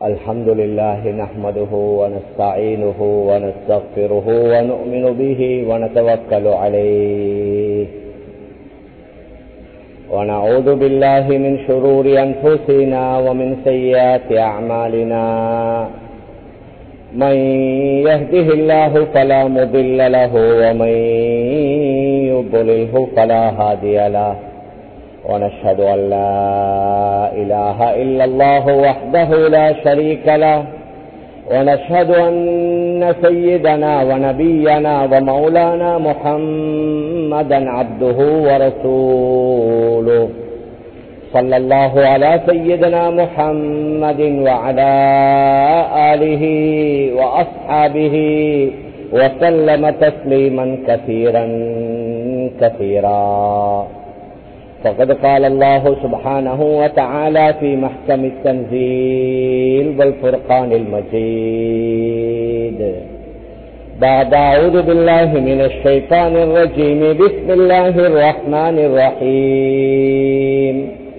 الحمد لله نحمده ونستعينه ونستغفره ونؤمن به ونتوكل عليه ونعوذ بالله من شرور أنفسنا ومن سيئات أعمالنا من يهده الله فلا مضل له ومن يضلله فلا هادي له ونشهد أن لا إله إلا الله وحده لا شريك له ونشهد أن سيدنا ونبينا ومولانا محمدا عبده ورسوله صلى الله على سيدنا محمد وعلى آله وأصحابه وسلم تسليما كثيرا كثيرا فقد قال الله سبحانه وتعالى في محكم التنزيل والفرقان المجيد بعد أعوذ بالله من الشيطان الرجيم بسم الله الرحمن الرحيم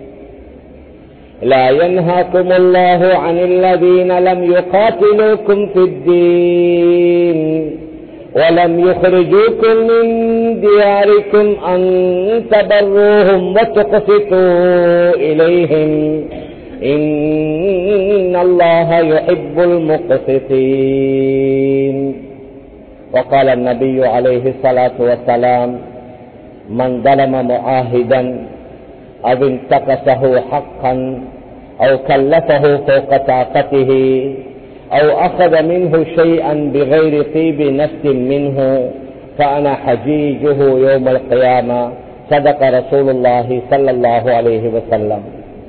لا ينهاكم الله عن الذين لم يقاتلوكم في الدين ولم يخرجوكم من دياركم أن تبروهم وتقسطوا إليهم إن الله يحب المقسطين وقال النبي عليه الصلاة والسلام من ظلم معاهدا أو انتقصه حقا أو كلفه فوق طاقته أو أخذ منه شيئا بغير طيب نفس منه فأنا حجيجه يوم القيامة صدق رسول الله صلى الله عليه وسلم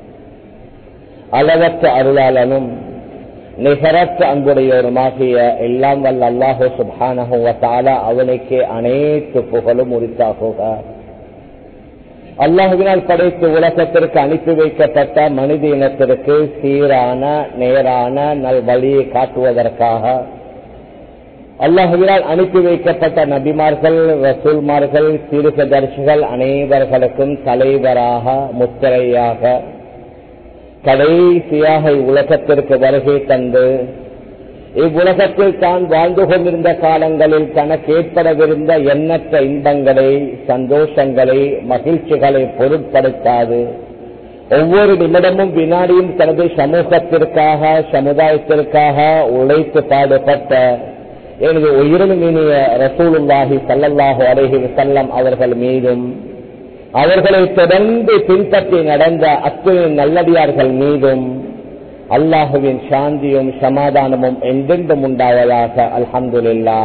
அளவற்ற அருளாளனும் நிகரற்ற அன்புடையோருமாகிய எல்லாம் வல்ல அல்லாஹு சுபானஹுவத்தாலா அவனுக்கு அனைத்து புகழும் உரித்தாகுக அல்லாஹுவினால் படைத்து உலகத்திற்கு அனுப்பி வைக்கப்பட்ட மனித இனத்திற்கு சீரான நேரான நல் வழியை காட்டுவதற்காக அல்லாஹுவினால் அனுப்பி வைக்கப்பட்ட நபிமார்கள் ரசூல்மார்கள் தீர்க்கதர்சிகள் அனைவர்களுக்கும் தலைவராக முத்திரையாக கடைசியாக இவ்வுலகத்திற்கு வருகை தந்து இவ்வுலகத்தில் தான் வாழ்ந்து கொண்டிருந்த காலங்களில் தனக்கு ஏற்படவிருந்த எண்ணற்ற இன்பங்களை சந்தோஷங்களை மகிழ்ச்சிகளை பொருட்படுத்தாது ஒவ்வொரு நிமிடமும் வினாடியும் தனது சமூகத்திற்காக சமுதாயத்திற்காக உழைத்து பாடுபட்ட எனது உயிரினும் இனிய ரசூலுல்லாஹி சல்லல்லாஹு அலஹி வசல்லம் அவர்கள் மீதும் அவர்களை தொடர்ந்து பின்பற்றி நடந்த அத்துணை நல்லடியார்கள் மீதும் அல்லாஹுவின் சாந்தியும் சமாதானமும் எந்தெந்தும் உண்டாவதாக அல்ஹம்துல்லா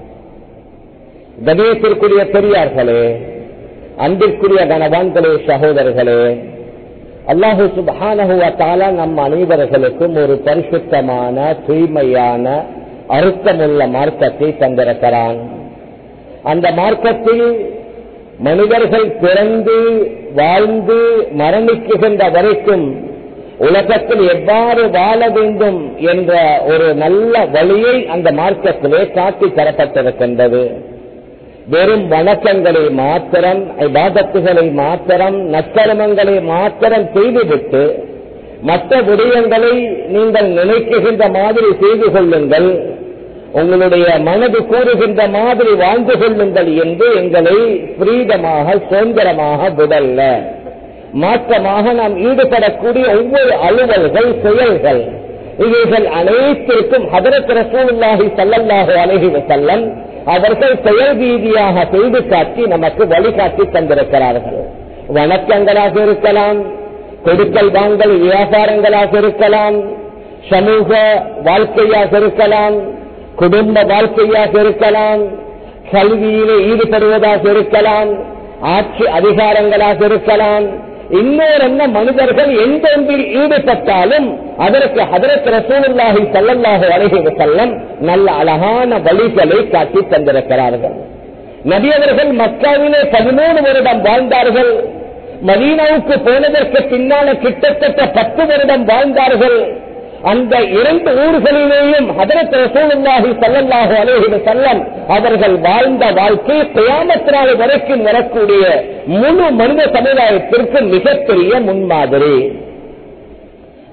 கணேசிற்குரிய பெரியார்களே அன்பிற்குரிய கணவான்களே சகோதரர்களே அல்லாஹு சுபானகுவத்தால நம் அனைவர்களுக்கும் ஒரு பரிசுத்தமான தூய்மையான அறுத்தமுள்ள மார்க்கத்தை தந்திருக்கிறான் அந்த மார்க்கத்தில் மனிதர்கள் பிறந்து வாழ்ந்து மரணிக்குகின்ற வரைக்கும் உலகத்தில் எவ்வாறு வாழ வேண்டும் என்ற ஒரு நல்ல வழியை அந்த மார்க்கத்திலே காட்டி தரப்பட்டிருக்கின்றது வெறும் வணக்கங்களை மாத்திரம் விவாதத்துகளை மாத்திரம் நற்கர்மங்களை மாத்திரம் செய்துவிட்டு மற்ற விடயங்களை நீங்கள் நினைக்குகின்ற மாதிரி செய்து கொள்ளுங்கள் உங்களுடைய மனது கூறுகின்ற மாதிரி வாழ்ந்து கொள்ளுங்கள் என்று எங்களை பிரீதமாக சுதந்திரமாக விடல்ல மாற்றமாக நாம் ஈடுபடக்கூடிய ஒவ்வொரு அலுவல்கள் செயல்கள் இவைகள் அனைத்திற்கும் ஹதரத் ரசூலுல்லாஹி சல்லல்லாஹு அலஹி வசல்லம் அவர்கள் செயல் ரீதியாக செய்து காட்டி நமக்கு வழிகாட்டி தந்திருக்கிறார்கள் வணக்கங்களாக இருக்கலாம் கொடுக்கல் வாங்கல் வியாபாரங்களாக இருக்கலாம் சமூக வாழ்க்கையாக இருக்கலாம் குடும்ப வாழ்க்கையாக இருக்கலாம் கல்வியிலே ஈடுபடுவதாக இருக்கலாம் ஆட்சி அதிகாரங்களாக இருக்கலாம் இன்னொரு என்ன மனிதர்கள் எந்தொன்றில் ஈடுபட்டாலும் அதற்கு ஹதரத் ரசூலுல்லாஹி சல்லல்லாஹு அலஹி வசல்லம் நல்ல அழகான வழிகளை காட்டி தந்திருக்கிறார்கள் நபியவர்கள் மக்காவிலே பதிமூணு வருடம் வாழ்ந்தார்கள் மதீனாவுக்கு போனதற்கு பின்னால கிட்டத்தட்ட பத்து வருடம் வாழ்ந்தார்கள் அந்த இரண்டு ஊர்களிலேயும் ஹதரத் ரசூலுல்லாஹி ஸல்லல்லாஹு அலைஹி வஸல்லம் அவர்கள் வாழ்ந்த வாழ்க்கை கியாமத் நாள் வரைக்கும் வரக்கூடிய முழு மனித சமுதாயத்திற்கு மிகப்பெரிய முன்மாதிரி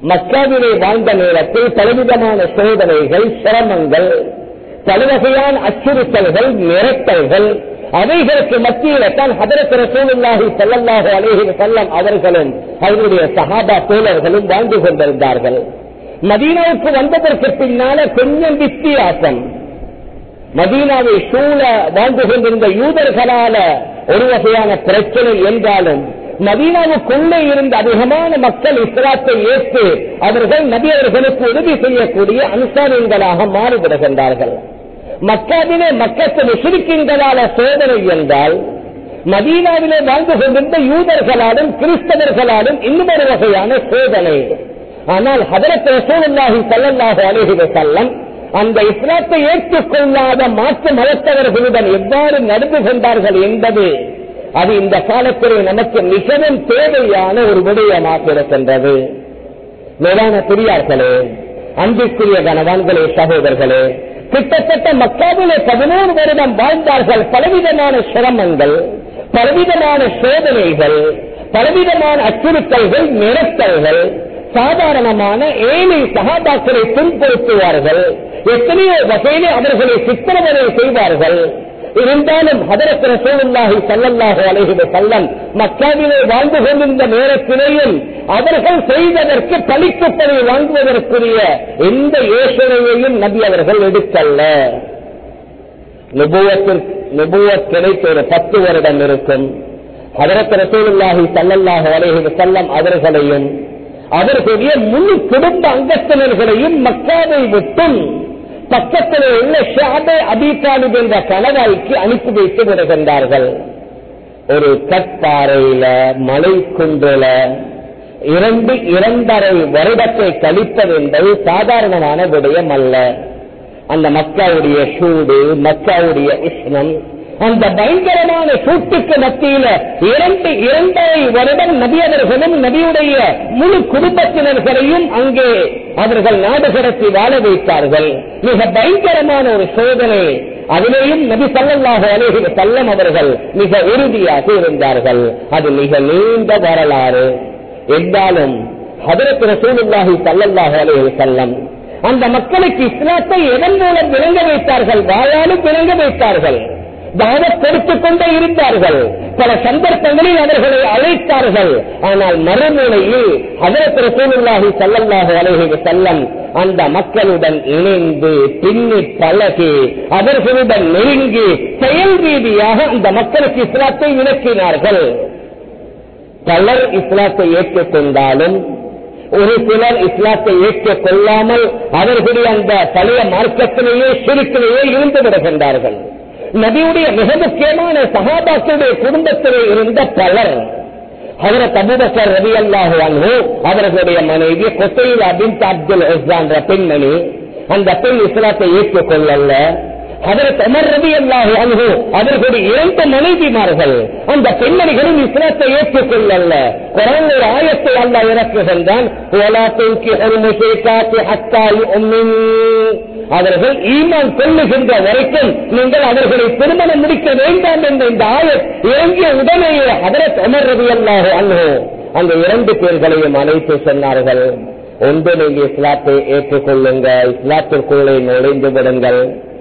மக்காவிலே வாழ்ந்த நேரத்தில் பலவிதமான சோதனைகள் சிரமங்கள் பலவகையான அச்சுறுத்தல்கள் மிரட்டல்கள் அவைகளுக்கு மத்தியில தான் ஹதரத் ரசூலுல்லாஹி ஸல்லல்லாஹு அலைஹி வஸல்லம் அவர்களும் அவருடைய சஹாபா தோழர்களும் வாழ்ந்து கொண்டிருந்தார்கள் மதீனாவுக்கு வந்ததற்கு பின்னால கொஞ்சம் வித்தியாசம் மதீனாவை சூழ வாழ்ந்து கொண்டிருந்த யூதர்களால ஒரு வகையான பிரச்சனை என்றாலும் மதீனாவுக்குள்ளே இருந்த அதிகமான மக்கள் இஸ்லாத்தை ஏற்று அவர்கள் நபியவர்களுக்கு உதவி செய்யக்கூடிய அனுசாரியங்களாக மாறிவிடுகின்றார்கள் மக்காவிலே மக்கத்து முஸ்லிம்களால சோதனை என்றால் மதீனாவிலே வாழ்ந்து கொண்டிருந்த யூதர்களாலும் கிறிஸ்தவர்களாலும் இன்னும் ஒரு வகையான சோதனை ஆனால் ஹதரத் ரசூலுல்லாஹி ஸல்லல்லாஹு அலைஹி வஸல்லம் அந்த இஸ்லாத்தை ஏற்றுக்கொள்ளாத மாற்று மதத்தவர்களுடன் எவ்வாறு நடந்து கொண்டார்கள் என்பது அது இந்த காலத்திலே நமக்கு மிகவும் தேவையான ஒரு விடயமாக இருக்கின்றது மேலான பெரியார்களே அன்பிற்குரிய கனவான்களே சகோதரர்களே கிட்டத்தட்ட மக்காவிலே பதினோரு வருடம் வாழ்ந்தார்கள் பலவிதமான சிரமங்கள் பலவிதமான சோதனைகள் பலவிதமான அச்சுறுத்தல்கள் மிரட்டல்கள் சாதாரணமான ஏழை சகாபாக்களை துன்புறுத்துவார்கள் எத்தனையோ வகையிலே அவர்களை சித்திரவதை செய்வார்கள் இருந்தாலும் ஹதரத் ரசூலுல்லாஹி ஸல்லல்லாஹு அலைஹி வஸல்லம் மக்காவிலே வாழ்ந்து கொண்டிருந்த நேரத்திலேயும் அவர்கள் செய்ததற்கு பழிக்கப்படி வாங்குவதற்குரிய எந்த யோசனையையும் நபி அவர்கள் எடுக்கல்ல நுபுவத் கிடைத்த ஒரு பத்து வருடம் இருக்கும் ஹதரத் ரசூலுல்லாஹி ஸல்லல்லாஹு அலைஹி வஸல்லம் அவர்களையும் அவர்களுடைய முழு குடும்ப அங்கத்தினர்களையும் மக்காவை விட்டும் பக்கத்தில் உள்ள ஷாபே அபிதாலிப் என்ற கணவாய்க்கு அனுப்பி வைத்து விடுகின்றார்கள் ஒரு கற்பாறையில மலை குன்றில இரண்டு இரண்டரை வருடத்தை கழிப்பது என்பது சாதாரணமான விடயம் அல்ல அந்த மக்காவுடைய சூடு மக்காவுடைய உஷ்ணம் அந்த பயங்கரமான சூட்டுக்கு மத்தியில இரண்டு இரண்டரை வருடம் நபியவர்களும் நபியுடைய முழு குடும்பத்தினர்களையும் அங்கே அவர்கள் நாடு கடத்தி வாழ வைத்தார்கள் மிக பயங்கரமான ஒரு சோதனை அதிலேயும் நபி சல்லல்லாஹு அலைஹி வஸல்லம் அவர்கள் மிக உறுதியாக இருந்தார்கள் அது மிக நீண்ட வரலாறு என்றாலும் ஹதரத் ரசூலுல்லாஹி சல்லல்லாஹு அலைஹி வஸல்லம் அந்த மக்களுக்கு இஸ்லாத்தை எதன் மூலம் விளங்க வைத்தார்கள் வாயாலும் விளங்க வைத்தார்கள் தாவத் கொடுத்துக் கொண்டே இருந்தார்கள் பல சந்தர்ப்பங்களில் அவர்களை அழைத்தார்கள் ஆனால் மறுமுனையில் ஹதரத் ரசூலுல்லாஹி ஸல்லல்லாஹு அலைஹி வஸல்லம் அந்த மக்களுடன் இணைந்து பின்னி பழகி அவர்களுடன் நெருங்கி செயல் ரீதியாக அந்த மக்களுக்கு இஸ்லாத்தை விளக்கினார்கள் பலர் இஸ்லாத்தை ஏற்றுக்கொண்டாலும் ஒரு சிலர் இஸ்லாத்தை ஏற்றுக் கொள்ளாமல் அவர்களுடைய அந்த பழைய மார்க்கத்திலேயே சிறுக்கிலேயே இருந்து விடுகின்றார்கள் நபியுடைய மிக முக்கியமான சகாபாக்களுடைய குடும்பத்திலே இருந்த பலர் ஹதரத் அபுபக்கர் ரவி அல்லாஹு அன்ஹு அவர்களுடைய மனைவி கொத்தையில் அபின் அப்துல் இஸ்லான் பெண்மணி அந்த பெண் இஸ்லாத்தை ஏற்றுக்கொள்ளல ஹதரத் அமர் ரவி அல்லாஹு அன்ஹு அவர்களுடைய இரண்டு மனைவிமார்கள் அந்த பெண்மணிகளும் இஸ்லாத்தை ஏற்றுக்கொள்ளல குரான் ஒரு ஆயத்தை அல்லாஹ் இறக்குகின்றான் "வலா துன்கிஹுல் முஷ்ரிகாத்தி ஹத்தா யு'மின்." அவர்கள் ஈமான் கொள்ளுகின்ற வரைக்கும் நீங்கள் அவர்களை திருமணம் முடிக்க வேண்டாம் என்ற இந்த ஆயத் இறங்கிய உடனேயே ஹதரத் அமர் ரவி அல்லாஹு அன்ஹு அந்த இரண்டு பேர்களையும் அழைத்து சொன்னார்கள் ஒன்று நீங்க இஸ்லாத்தை ஏற்றுக்கொள்ளுங்க இஸ்லாத்திற்குள்ளே நுழைந்து விடுங்கள்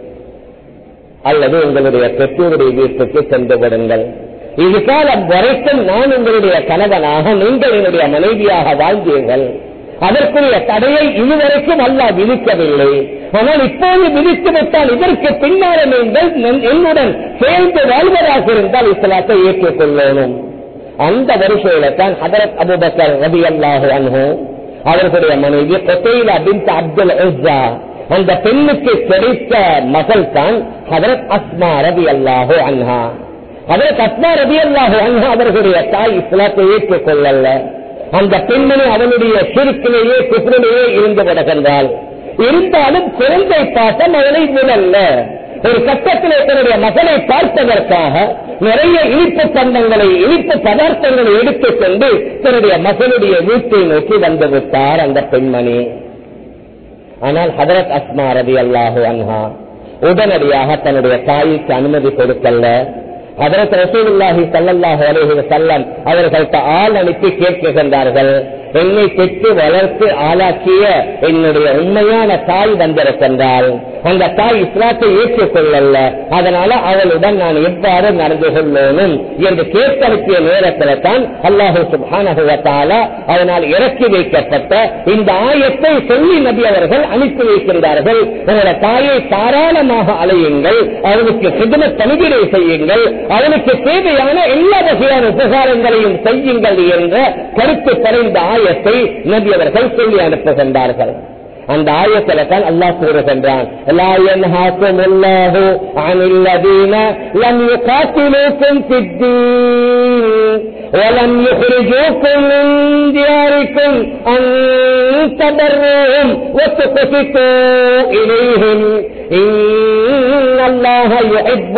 அல்லது உங்களுடைய பெற்றோருடைய வீட்டுக்கு சென்று விடுங்கள் இது காலம் வரைக்கும் நான் உங்களுடைய கணவனாக நீங்கள் என்னுடைய மனைவியாக வாழ்ந்தீர்கள் அதற்குரிய தடையை இதுவரைக்கும் அல்லா விதிக்கவில்லை ஆனால் இப்போது விதித்து விட்டால் இதற்கு பின்னால நீங்கள் நன்- என்னுடன் சேர்ந்து வாழ்வதாக இருந்தால் இஸ்லாத்தை ஏற்றுக்கொள்ளணும் அந்த வரிசையில தான் ஹதரத் அபுபக்கர் ரபி அல்லாஹு அன்ஹு அவர்களுடைய மனைவி கொத்தையில பின் அப்துல் உஸ்ஸா அந்த பெண்ணுக்கு கிடைத்த மகள் தான் ஹதரத் அஸ்மா ரபி அல்லாஹு அன்ஹா ஹதரத் அஸ்மா ரபி அல்லாஹு அன்ஹா அவர்களுடைய தாய் இஸ்லாத்தை ஏற்றுக்கொள்ளல அந்த பெண்மணி அவனுடைய சிறுக்கிலேயே குப்பிலேயே இருந்து விடுகின்றாள் இருந்தாலும் குழந்தை பாசம் அவனை விடல்ல ஒரு கட்டத்திலே தன்னுடைய மகனை பார்ப்பதற்காக நிறைய இனிப்பு பண்டங்களை இனிப்பு பதார்த்தங்களை எடுத்துக்கொண்டு தன்னுடைய மகனுடைய வீட்டை நோக்கி வந்து விட்டார் அந்த பெண்மணி ஆனால் ஹதரத் அஸ்மா ரவி அல்லாஹு அன்ஹா உடனடியாக தன்னுடைய தாய்க்கு அனுமதி கொடுக்கல ஹதரத் ரசூலுல்லாஹி ஸல்லல்லாஹு அலைஹி வஸல்லம் அவர்கள்ட்ட ஆள் அனுப்பி கேட்கின்றார்கள் என்னை பெற்று வளர்த்து ஆளாக்கிய என்னுடைய உண்மையான தாய் வந்திருக்கின்றாள் அந்த தாய் இஸ்லாத்தை ஏற்றுக்கொள்ளல அதனால அவளுடன் நான் எவ்வாறு நடந்து கொள்ளணும் என்று கேட்டனுப்பிய நேரத்தில் தான் அல்லாஹு சுபானகுவத்தால அதனால் இறக்கி வைக்கப்பட்ட இந்த ஆயத்தை சொல்லி நபி அவர்கள் அனுப்பி வைக்கின்றார்கள் உங்களோட தாயை தாராளமாக அலையுங்கள் அவனுக்கு சிதன தனிவிடை செய்யுங்கள் அவனுக்கு தேவையான எல்லா வகையான உபகாரங்களையும் செய்யுங்கள் என்ற கருத்து படைந்த ஆயத்தை நபி அவர்கள் சொல்லி அனுப்புகின்றார்கள் அந்த ஆயத்துல தான் அல்லாஹ் கூறுகின்றான் லா யன்ஹாக்கும் அல்லாஹு அனில் லதீன லம் யுகாத்திலூக்கும் ஃபித்தீன் ولم يخرجوكم من دياركم أن تبروهم وتقسطوا إليهم إن الله يحب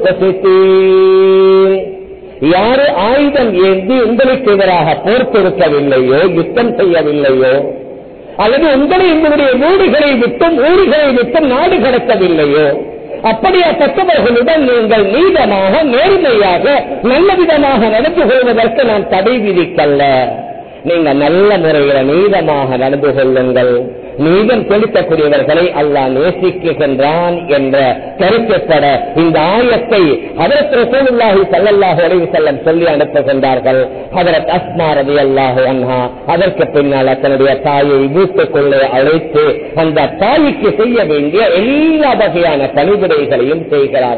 المقسطين யாரு ஆயுதம் ஏந்தி உங்களுக்கு எதிராக போர் தொடுக்கவில்லையோ யுத்தம் செய்யவில்லையோ அல்லது உங்களை உங்களுடைய வீடுகளை விட்டும் ஊர்களை விட்டும் நாடு கடத்தவில்லையோ அப்படியாப்பட்டவர்களுடன் நீங்கள் நீதமாக நேர்மையாக நல்ல விதமாக நடந்து கொள்வதற்கு நான் தடை விதிக்கல்ல நீங்க நல்ல முறையில நீதமாக நடந்து கொள்ளுங்கள் நீதம் செலுத்தக்கூடியவர்களை அல்லாஹ் நேசிக்குகின்றான் என்ற கருத்துப்பட இந்த ஆயத்தை அதற்கு ரசூலுல்லாஹி ஸல்லல்லாஹு அலைஹி வஸல்லம் சொல்லி அனுப்புகின்றார்கள் ஹஜரத் அஸ்மா ரலியல்லாஹு அன்ஹா அதற்கு பின்னால் தன்னுடைய தாயை வீட்டுக்குள்ளே அழைத்து அந்த தாய்க்கு செய்ய வேண்டிய எல்லா வகையான பணிவிடைகளையும் செய்கிறார்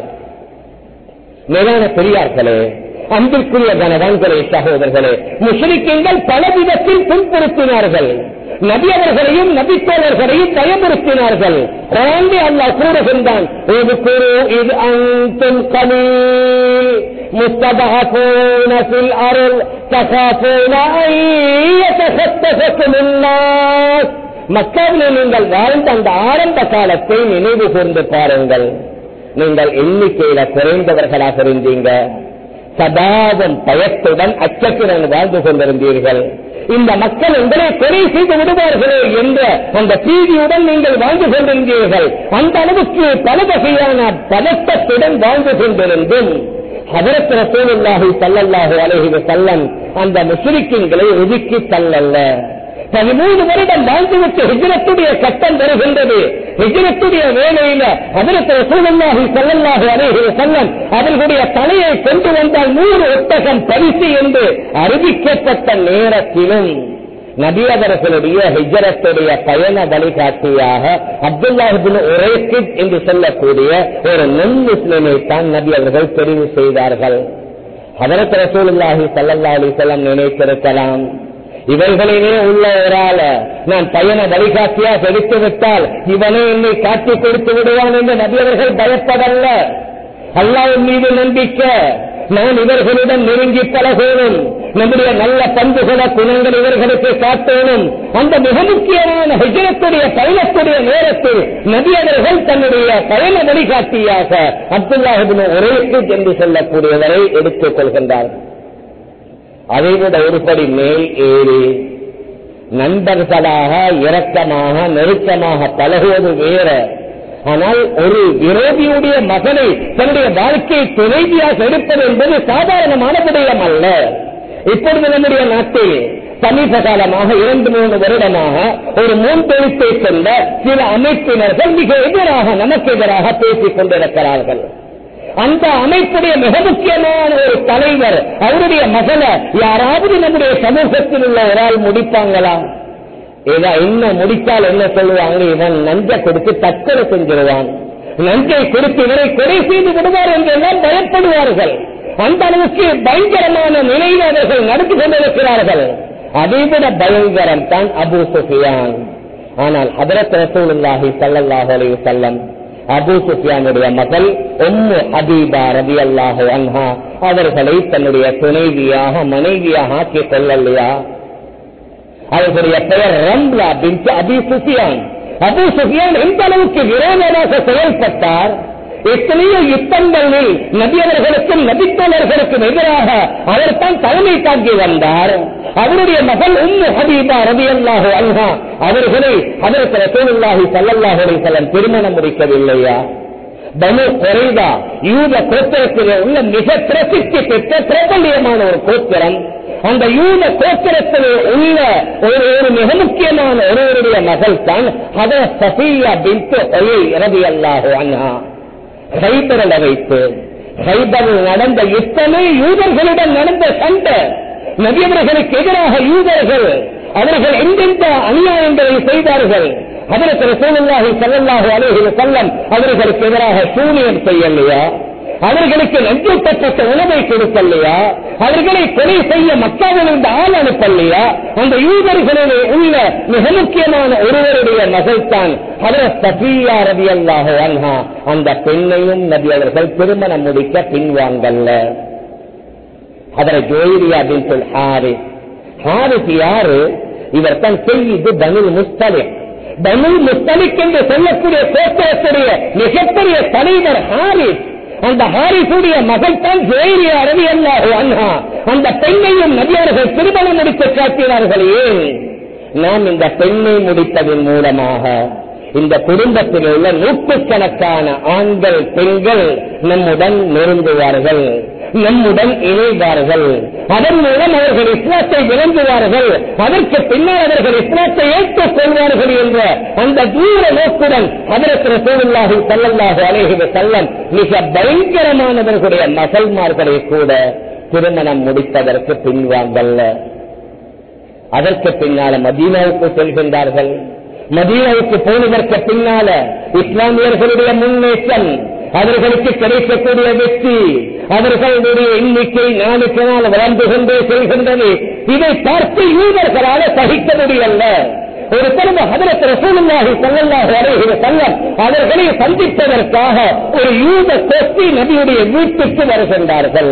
மேலான பெரியார்களே அன்பிற்குரிய கனவான்களே சகோதரர்களே முஸ்லிம்கள் பல விதத்தில் துன்புறுத்தினார்கள் நபி அவர்களையும் நபித்தோழர்களையும் பயமுறுத்தினார்கள் குழந்தை அல்லாஹ் கூறுகின்றான் இது குரு இது அந்தும் கலீல் مستضعفون في الأرض تخافون أن يتخطفكم الناس மக்காவிலே நீங்கள் வாழ்ந்த அந்த ஆரம்ப காலத்தை நினைவு கூர்ந்து பாருங்கள் நீங்கள் எண்ணிக்கையில குறைந்தவர்களாக இருந்தீங்க சதாவும் பயத்துடன் அச்சத்துடன் வாழ்ந்து கொண்டிருந்தீர்கள் இந்த மக்கள் உங்களை கொலை செய்து விடுவார்களே என்ற அந்த பீதியுடன் நீங்கள் வாழ்ந்து கொண்டிருந்தீர்கள் அந்த அளவுக்கு பல வகையான பதட்டத்துடன் வாழ்ந்து கொண்டிருந்தும் ஹதரத் ரசூலுல்லாஹி ஸல்லல்லாஹு அலைஹி வஸல்லம் அந்த முஸ்லிம்களை ஒதுக்கி தள்ளல்ல பதிமூணு வருடம் வாழ்ந்துவிட்டு ஹிஜரத்துடைய கட்டம் வருகின்றது ஹிஜரத்துடைய வேலையில அதற்கு ரசூலுல்லாஹி ஸல்லல்லாஹு அலைஹி வஸல்லம் அவர்களுடைய தலையை கொண்டு வந்தால் நூறு ஒட்டகம் பரிசு என்று அறிவிக்கப்பட்ட நேரத்திலும் நபி அவர்களுடைய ஹிஜரத்துடைய பயண வழிகாட்டியாக அப்துல்லாஹிபின் ஒரேசித் என்று சொல்லக்கூடிய ஒரு நுண் முஸ்லிமை தான் நபி அவர்கள் தெரிவு செய்தார்கள் அதற்கு ரசூலுல்லாஹி ஸல்லல்லாஹு அலைஹி வஸல்லம் நினைத்திருக்கலாம் இவர்களிலே உள்ள ஒரு ஆள நான் பையனை வழிகாட்டியாக எடுத்து விட்டால் இவனே என்னை காட்டி கொடுத்து விடுவான் என்று நபி அவர்கள் பயப்படல்ல அல்லாவின் மீது நம்பிக்கை நான் இவர்களுடன் நெருங்கி பழகணும் நம்முடைய நல்ல பண்புகள குணங்கள் இவர்களுக்கு காட்டணும் அந்த மிக முக்கியமான ஹிஜரத்துடைய பயணத்துடைய நேரத்தில் நபி அவர்கள் தன்னுடைய பயண வழிகாட்டியாக அப்துல்லாஹிபின் ஒரேக்கு என்று சொல்லக்கூடியவரை எடுத்துக் கொள்கின்றார்கள் அதைவிட ஒருபடி மேல் ஏறி நண்பர்களாக இரக்கமாக நெருக்கமாக பழகுவது வேற ஆனால் ஒரு விரோதியுடைய மகனை தன்னுடைய வாழ்க்கையை துணைவியாக எடுப்பது என்பது சாதாரணமான விடயம் அல்ல இப்பொழுது நம்முடைய நாட்டில் சமீப காலமாக இரண்டு மூன்று வருடமாக ஒரு மூன்றெழுத்தை கொண்ட சில அமைப்பினர்கள் மிக எதிராக நமக்கு எதிராக பேசிக் கொண்டிருக்கிறார்கள் அந்த அமைப்புடைய மிக முக்கியமான ஒரு தலைவர் அவருடைய மகளை யாராவது நம்முடைய சமூகத்தில் உள்ள ஒரு ஆள் முடிப்பாங்களா ஏதா என்ன முடித்தால் என்ன சொல்லுவாங்க இவன் நஞ்ச கொடுத்து தற்கொலை செஞ்சிருவான் நஞ்சை கொடுத்து இவரை கொலை செய்து விடுவார் என்று எல்லாம் பயப்படுவார்கள் அந்த அளவுக்கு பயங்கரமான நிலையில் அவர்கள் நடந்து கொண்டிருக்கிறார்கள் அதைவிட பயங்கரம் தான் அபு சுஃபியான் ஆனால் ஹதரத் ரசூலுல்லாஹி ஸல்லல்லாஹு அலைஹி வஸல்லம் அபு சுஃபியானுடைய மகள் உம்மு ஹபீபா ரவி அல்லாஹு அன்ஹா அவர்களை தன்னுடைய துணைவியாக மனைவியாக ஆக்கிக் கொள்ளலையா அவர்களுடைய பெயர் ரம்லா பின் அபி சுஃபியான் அபு சுஃபியான் எந்த அளவுக்கு விரோதமாக செயல்பட்டார் எத்தனையோ யுத்தங்களில் நபியவர்களுக்கும் நபித்தோழர்களுக்கும் எதிராக அவர் தான் தலைமை தாங்கி வந்தார் அவருடைய மகள் உம்மு ஹபீபா ரவி அல்லாஹு அன்ஹா அவர்களை அதற்கு ரசூலுல்லாஹி ஸல்லல்லாஹு அலைஹி வஸல்லம் திருமணம் முடிக்கவில்லையா பனு குறைதா யூத கோத்திரத்தில் உள்ள மிக பிரசித்தி பெற்ற பிரபல்யமான ஒரு கோத்திரம் அந்த யூத கோத்திரத்தில் உள்ள ஒரு ஒரு மிக முக்கியமான ஒருவருடைய மகள் தான் அத சஃபியா பின்து ரவி அல்லாஹு அண்ணா ஹைபரில் வைத்து ஹைபரில் நடந்த இத்தனை யூதர்களிடம் நடந்த சண்டை நபியவர்களுக்கு எதிராக யூதர்கள் அவர்கள் எந்தெந்த அநியாயங்களை செய்தார்கள் அதற்கு ரசூலுல்லாஹி ஸல்லல்லாஹு அலைஹி வஸல்லம் அவர்களுக்கு எதிராக சூனியம் செய்யலையா அவர்களுக்கு நஞ்சூட்டப்பட்ட உணவை கொடுக்கலையா அவர்களை கொலை செய்ய மக்காவில் இருந்த ஆள் அனுப்பலையா அந்த யூதர்களிலே உள்ள மிக முக்கியமான ஒருவருடைய மகள் தான் ஹதரத் சஃபியா ரலியல்லாஹு அன்ஹா அந்த பெண்ணையும் நபி அவர்கள் திருமணம் முடிக்க பின்வாங்கல்ல அதரை ஜோயிரியா பின் சொல் ஹாரிஸ் ஹாரிஸ் யாரு இவர் தான் செய்து பனுல் முஸ்தலிக் பனுல் முஸ்தலிக் என்று சொல்லக்கூடிய கோத்திரத்துடைய மிகப்பெரிய தலைவர் ஹாரிஸ் அந்த ஹாரிசுடைய மகள் தான் ஜோயிரியா ரவி அல்லாஹு அன்ஹா அந்த பெண்ணையும் நபியவர்கள் திருமணம் முடித்து காட்டினார்கள் ஏன் நாம் இந்த பெண்ணை முடிப்பதன் மூலமாக இந்த குடும்பத்தில் உள்ள நூற்றுக்கணக்கான ஆண்கள் பெண்கள் நம்முடன் நெருங்குவார்கள் நம்முடன் இணைவார்கள் அதன் மூலம் அவர்கள் இஸ்லாத்தை விளங்குவார்கள் அதற்கு பின்னால் அவர்கள் இஸ்லாத்தை ஏற்றுக் கொள்வார்கள் என்ற அந்த தூர நோக்குடன் அதற்கு ரசூலுல்லாஹி ஸல்லல்லாஹு அலைஹி வஸல்லம் மிக பயங்கரமானவர்களுடைய மகள்மார்களை கூட திருமணம் முடிப்பதற்கு பின்வாங்கல்ல அதற்கு பின்னால மதீனாவுக்கு செல்கின்றார்கள் மதீனாவுக்கு போனதற்கு பின்னால இஸ்லாமியர்களுடைய முன்னேற்றம் அவர்களுக்கு கிடைக்கக்கூடிய வெற்றி அவர்களுடைய எண்ணிக்கை நாளுக்கு நாள் வளர்ந்து கொண்டே செல்கின்றது இதை பார்த்து யூதர்களால சகிக்க முடியல ஒரு தடவை ஹதரத் ரசூலுல்லாஹி ஸல்லல்லாஹு அலைஹி வஸல்லம் அவர்களை சந்திப்பதற்காக ஒரு யூத கோஷ்டி நபியுடைய வீட்டுக்கு வருகின்றார்கள்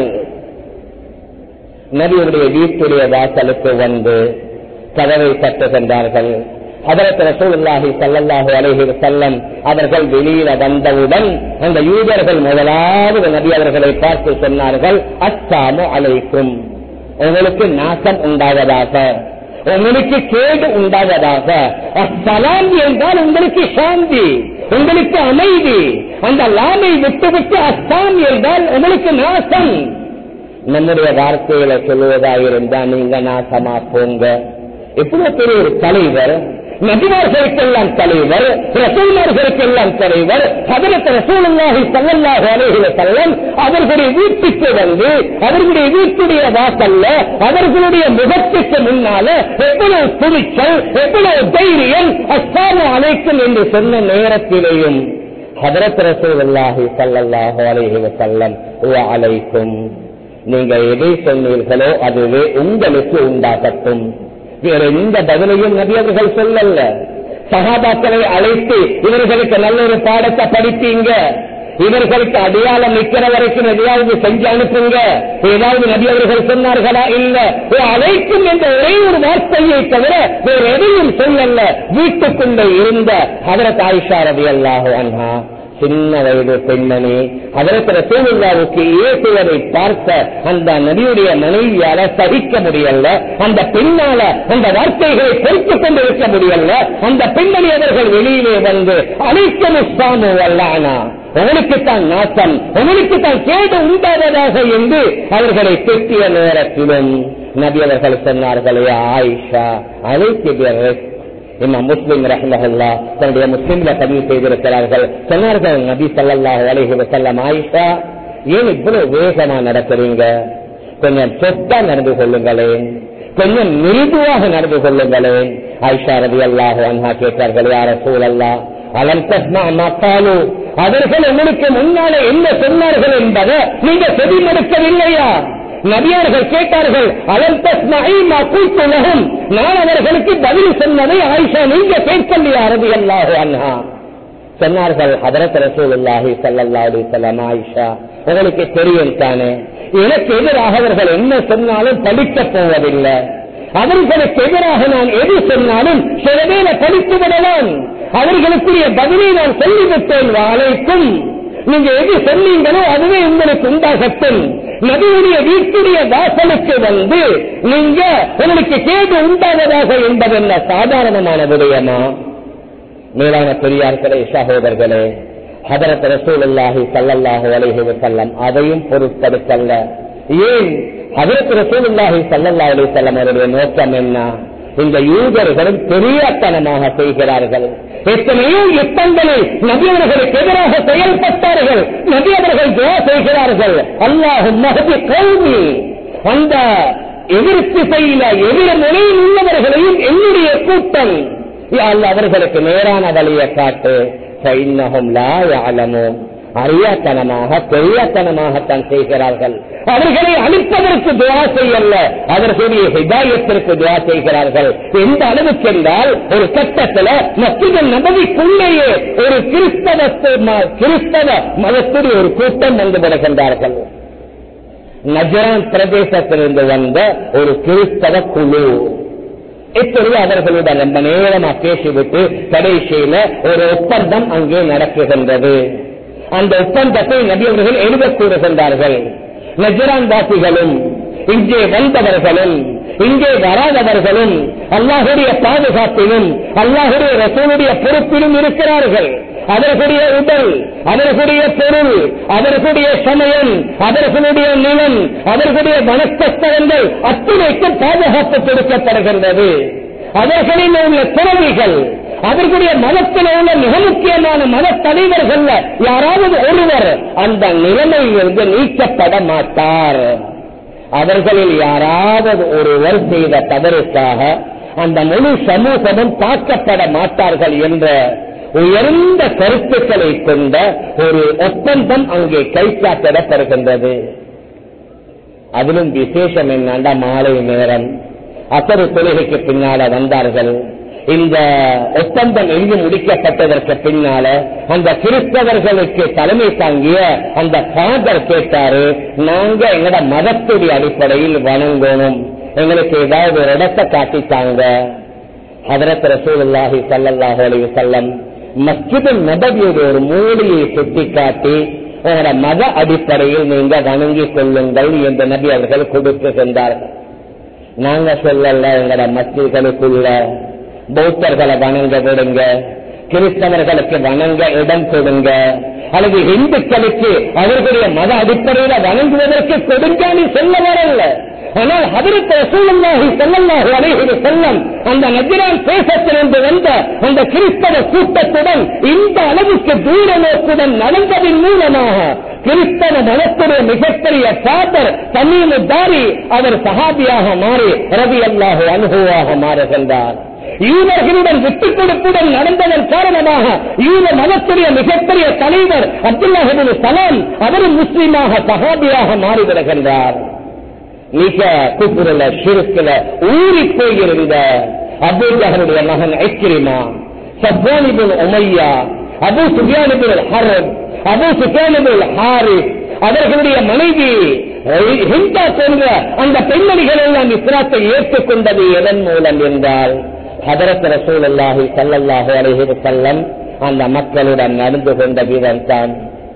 நபியுடைய வீட்டுடைய வாசலுக்கு வந்து கதவை தட்டுகின்றார்கள் அதற்கு ரசூலுல்லாஹி ஸல்லல்லாஹு அலைஹி வஸல்லம் அவர்கள் வெளியில வந்தவுடன் அந்த யூதர்கள் முதலாவது நபி அவர்களை பார்த்து சொன்னார்கள் அஸ்ஸாமு அலைக்கும் உங்களுக்கு நாசம் உண்டாவதாக உங்களுக்கு கேடு உண்டாவதாக அஸ்ஸலாம் என்றால் உங்களுக்கு சாந்தி உங்களுக்கு அமைதி அந்த லாமை விட்டுவிட்டு அஸ்ஸாம் என்றால் உங்களுக்கு நாசம் நம்முடைய வார்த்தைகளை சொல்லுவதாக இருந்தா நீங்க நாசமா போங்க எவ்வளவு பெரிய ஒரு தலைவர் நபிமார்களுக்கெல்லாம் தலைவர் ரசூல்மார்களுக்கெல்லாம் தலைவர் அதற்கு ரசூலுல்லாஹி ஸல்லல்லாஹு அலைஹி வஸல்லம் அவர்களுடைய வீட்டுக்கு வந்து அவர்களுடைய வீட்டுடைய வாசல்ல அவர்களுடைய முகத்துக்கு முன்னால எவ்வளவு துணிச்சல் எவ்வளவு தைரியம் அஸ்ஸாமு அலைக்கும் என்று சொன்ன நேரத்திலேயும் ஹதரத் ரசூலுல்லாஹி ஸல்லல்லாஹு அலைஹி வஸல்லம் வ அலைக்கும் நீங்க எதை சொன்னீர்களோ அதுவே உங்களுக்கு உண்டாகட்டும் வேற எந்த பதிலையும் நபி அவர்கள் சொல்லல சகாபாக்களை அழைத்து இவர்களுக்கு நல்ல ஒரு பாடத்தை படித்தீங்க இவர்களுக்கு அடையாளம் நிற்கிற வரைக்கும் எதையாவது செஞ்சு அனுப்புங்க ஏதாவது நபி அவர்கள் சொன்னார்களா இல்ல அழைக்கும் என்ற ஒரே ஒரு வார்த்தையை தவிர வேற எதையும் சொல்லல வீட்டுக்குள்ள இருந்த அதற்கு ஆயிஷா ரவி அல்லாஹு அண்ணா சின்ன வயது பெண்மணி அதற்கு ரசூலுல்லாவுக்கு ஏசுவதை பார்த்த அந்த நபியுடைய மனைவியால சகிக்க முடியல அந்த பெண்ணால அந்த வார்த்தைகளை பொறுத்துக் கொண்டு இருக்க முடியல அந்த பெண்மணி அவர்கள் வெளியிலே வந்து அனைத்தும் இஸ்லாமு அல்லானா உங்களுக்கு தான் நாசம் உங்களுக்கு தான் கேடு உண்டாவதாக என்று அவர்களை திட்டிய நேரத்திலும் நபி அவர்கள் சொன்னார்களே ஆயிஷா அழைத்து இமாம் முஸ்லிம் ரஹ்மஹல்லா தன்னுடைய முஸ்லிம்ல பதிவு செய்திருக்கிறார்கள் சொன்னார்கள் நபி ஸல்லல்லாஹு அலைஹி வஸல்லம் ஆயிஷா ஏன் இவ்வளவு வேகமா நடக்கிறீங்க கொஞ்சம் சொத்தா நடந்து கொள்ளுங்களேன் கொஞ்சம் மிருதுவாக நடந்து கொள்ளுங்களேன் ஆயிஷா ரவி அல்லாஹு அன்ஹா கேட்டார்கள் யார சூழல்லா அலம் தஸ்மா மக்காலு அவர்கள் உங்களுக்கு முன்னாலே என்ன சொன்னார்கள் என்பதை நீங்க செவி மறுக்கவில்லையா நபியார்கள் கேட்டார்கள் அலம் தஸ்மை மக்குலகம் நான் அவர்களுக்கு பதில் சொன்னதை ஆயிஷா நீங்க கேட்கலையா அரபி அல்லாஹு அன்ஹா சொன்னார்கள் ஹதரத் ரசூலுல்லாஹி ஸல்லல்லாஹு அலைஹி வஸல்லம் ஆயிஷா உங்களுக்கு தெரியும் தானே எனக்கு எதிராக அவர்கள் என்ன சொன்னாலும் படிக்க போவதில்லை அவர்களுக்கு எதிராக நான் எது சொன்னாலும் சிலவேல படித்து விடலாம் அவர்களுக்குரிய பதிலை நான் சொல்லிவிட்டேன் அழைக்கும் நீங்க எது சொன்னீங்களோ அதுவே உங்களுக்கு உண்டாகட்டும் நபியுடைய வீட்டுடைய வாசலுக்கு வந்து நீங்க உங்களுக்கு கேடு உண்டாவதாக என்பது என்ன சாதாரணமான விடயமா மேலான பெரியார்களே சகோதரர்களே ஹதரத் ரசூலுல்லாஹி ஸல்லல்லாஹு அலைஹி வஸல்லம் அதையும் பொருட்படுத்தல்ல ஏன் அதற்கு ரசூலுல்லாஹி ஸல்லல்லாஹு அலைஹி வஸல்லம் அவருடைய நோக்கம் என்ன இந்த யூதர்களும் பெரியத்தனமாக செய்கிறார்கள் எத்தனையோ யுத்தங்களில் நபி அவர்களுக்கு எதிராக செயல்பட்டார்கள் நபி அவர்கள் துவா செய்கிறார்கள் அல்லாஹும் மகதி கல்வி அந்த எதிர் திசையில எதிர் நிலையில் உள்ளவர்களையும் என்னுடைய கூட்டம் யா அல்லாஹ் அவர்களுக்கு நேரான வழியை காட்டு فإنهم لا يعلمون அறியாத்தனமாக பெரியத்தனமாகத்தான் செய்கிறார்கள் அவர்களை அழிப்பதற்கு துவா செய்யல்ல அவர்களுடைய ஹிதாயத்திற்கு துவா செய்கிறார்கள் எந்த அளவுக்கு என்றால் ஒரு கட்டத்தில் மத்திய நபதிக்குள்ளேயே ஒரு கிறிஸ்தவ கிறிஸ்தவ மதத்துடைய ஒரு கூட்டம் வந்து விடுகின்றார்கள் நஜரான் பிரதேசத்திலிருந்து வந்த ஒரு கிறிஸ்தவ குழு இப்பொழுது அவர்களுடன் ரொம்ப நேரமா பேசிவிட்டு கடைசியில ஒரு ஒப்பந்தம் அங்கே நடக்குகின்றது அந்த ஒப்பந்தத்தை நபி அவர்கள் எழுத கூறுகின்றார்கள் நஜரான் வாசிகளும் இங்கே வந்தவர்களும் இங்கே வராதவர்களும் அல்லாஹுடைய பாதுகாப்பிலும் அல்லாஹுடைய ரசூலுடைய பொறுப்பிலும் இருக்கிறார்கள் அவர்களுடைய உடல் அவர்களுடைய பொருள் அவர்களுடைய சமயம் அவர்களுடைய நிலம் அவர்களுடைய வனஸ்தலங்கள் அத்துணைக்கும் பாதுகாப்பு கொடுக்கப்படுகின்றது அவர்களில் உள்ள துறவிகள் அவர்களுடைய மதத்தில் உள்ள மிக முக்கியமான மத தலைவர்கள் யாராவது ஒருவர் அந்த நிலைமையிலிருந்து நீக்கப்பட மாட்டார் அவர்களில் யாராவது ஒருவர் செய்த தவறுக்காக அந்த முழு சமூகமும் தாக்கப்பட மாட்டார்கள் என்ற உயர்ந்த கருத்துக்களை கொண்ட ஒரு ஒப்பந்தம் அங்கே கைச்சாத்திடப்படுகின்றது அதிலும் விசேஷம் என்னண்டா மாலை நேரம் அசரு தொழுகைக்கு பின்னால வந்தார்கள் இந்த ஒப்பந்தம் எழுதி முடிக்கப்பட்டதற்கு பின்னால அந்த கிறிஸ்தவர்களுக்கு தலைமை தாங்கிய அந்த ஃபாதர் கேட்டாரு நாங்க எங்கட மதத்துடைய அடிப்படையில் வணங்கணும் எங்களுக்கு ஏதாவது ஒரு இடத்தை காட்டித்தாங்க ஹதரத் ரசூலுல்லாஹி ஸல்லல்லாஹு அலைஹி வஸல்லம் மஸ்ஜித் நபவியுடைய ஒரு மூலையை சுட்டி காட்டி உங்களோட மத அடிப்படையில் நீங்க வணங்கிக் கொள்ளுங்கள் என்று நபி அவர்கள் கொடுக்குகின்றார்கள் நாங்க சொல்லல எங்களோட மஸ்ஜித்களுக்குள்ள பௌத்தர்களை வணங்க விடுங்க கிறிஸ்தவர்களுக்கு வணங்க இடம் கொடுங்க அல்லது இந்துக்களுக்கு அவர்களுடைய மத அடிப்படையில வணங்குவதற்கு கொடுங்கன்னு சொல்ல வரல ஆனால் அதற்கு ரசூலுல்லாஹி ஸல்லல்லாஹு அலைஹி வஸல்லம் அந்த நஜ்ரான் தேசத்திலிருந்து வந்த அந்த கிறிஸ்தவ கூட்டத்துடன் இந்த அளவுக்கு தூர நோக்குடன் நடந்ததின் மூலமாக கிறிஸ்தவ மதத்துடைய மிகப்பெரிய சாதர் தமீமு தாரி அவர் சஹாபியாக மாறி ரவி அல்லாஹு அனுபவாக மாறுகின்றார் யூதர்களுடன் விட்டுக் கொடுப்புடன் நடந்ததன் காரணமாக யூத மதத்துடைய மிகப்பெரிய தலைவர் அப்துல்லாஹிபின் சலாம் அவரும் முஸ்லீமாக சஹாபியாக மாறிவிடுகின்றார் மிக குப்புரல சிறுக்கில ஊறி போயிருந்த அபூஜகனுடைய மகன் Ikrima Safwan ibn Umayya Abu Sufyan ibn Harb Abu Sufyan ibn Haris அவர்களுடைய மனைவி ஹிந்தா போன்ற அந்த பெண்மணிகள் எல்லாம் இஸ்லாத்தை ஏற்றுக்கொண்டது எதன் மூலம் என்றால் ஹதரத் ரசூல் அல்லாஹி சல்லாஹு அலஹி வசல்லம் அந்த மக்களுடன் நடந்து கொண்ட வீரன் தான்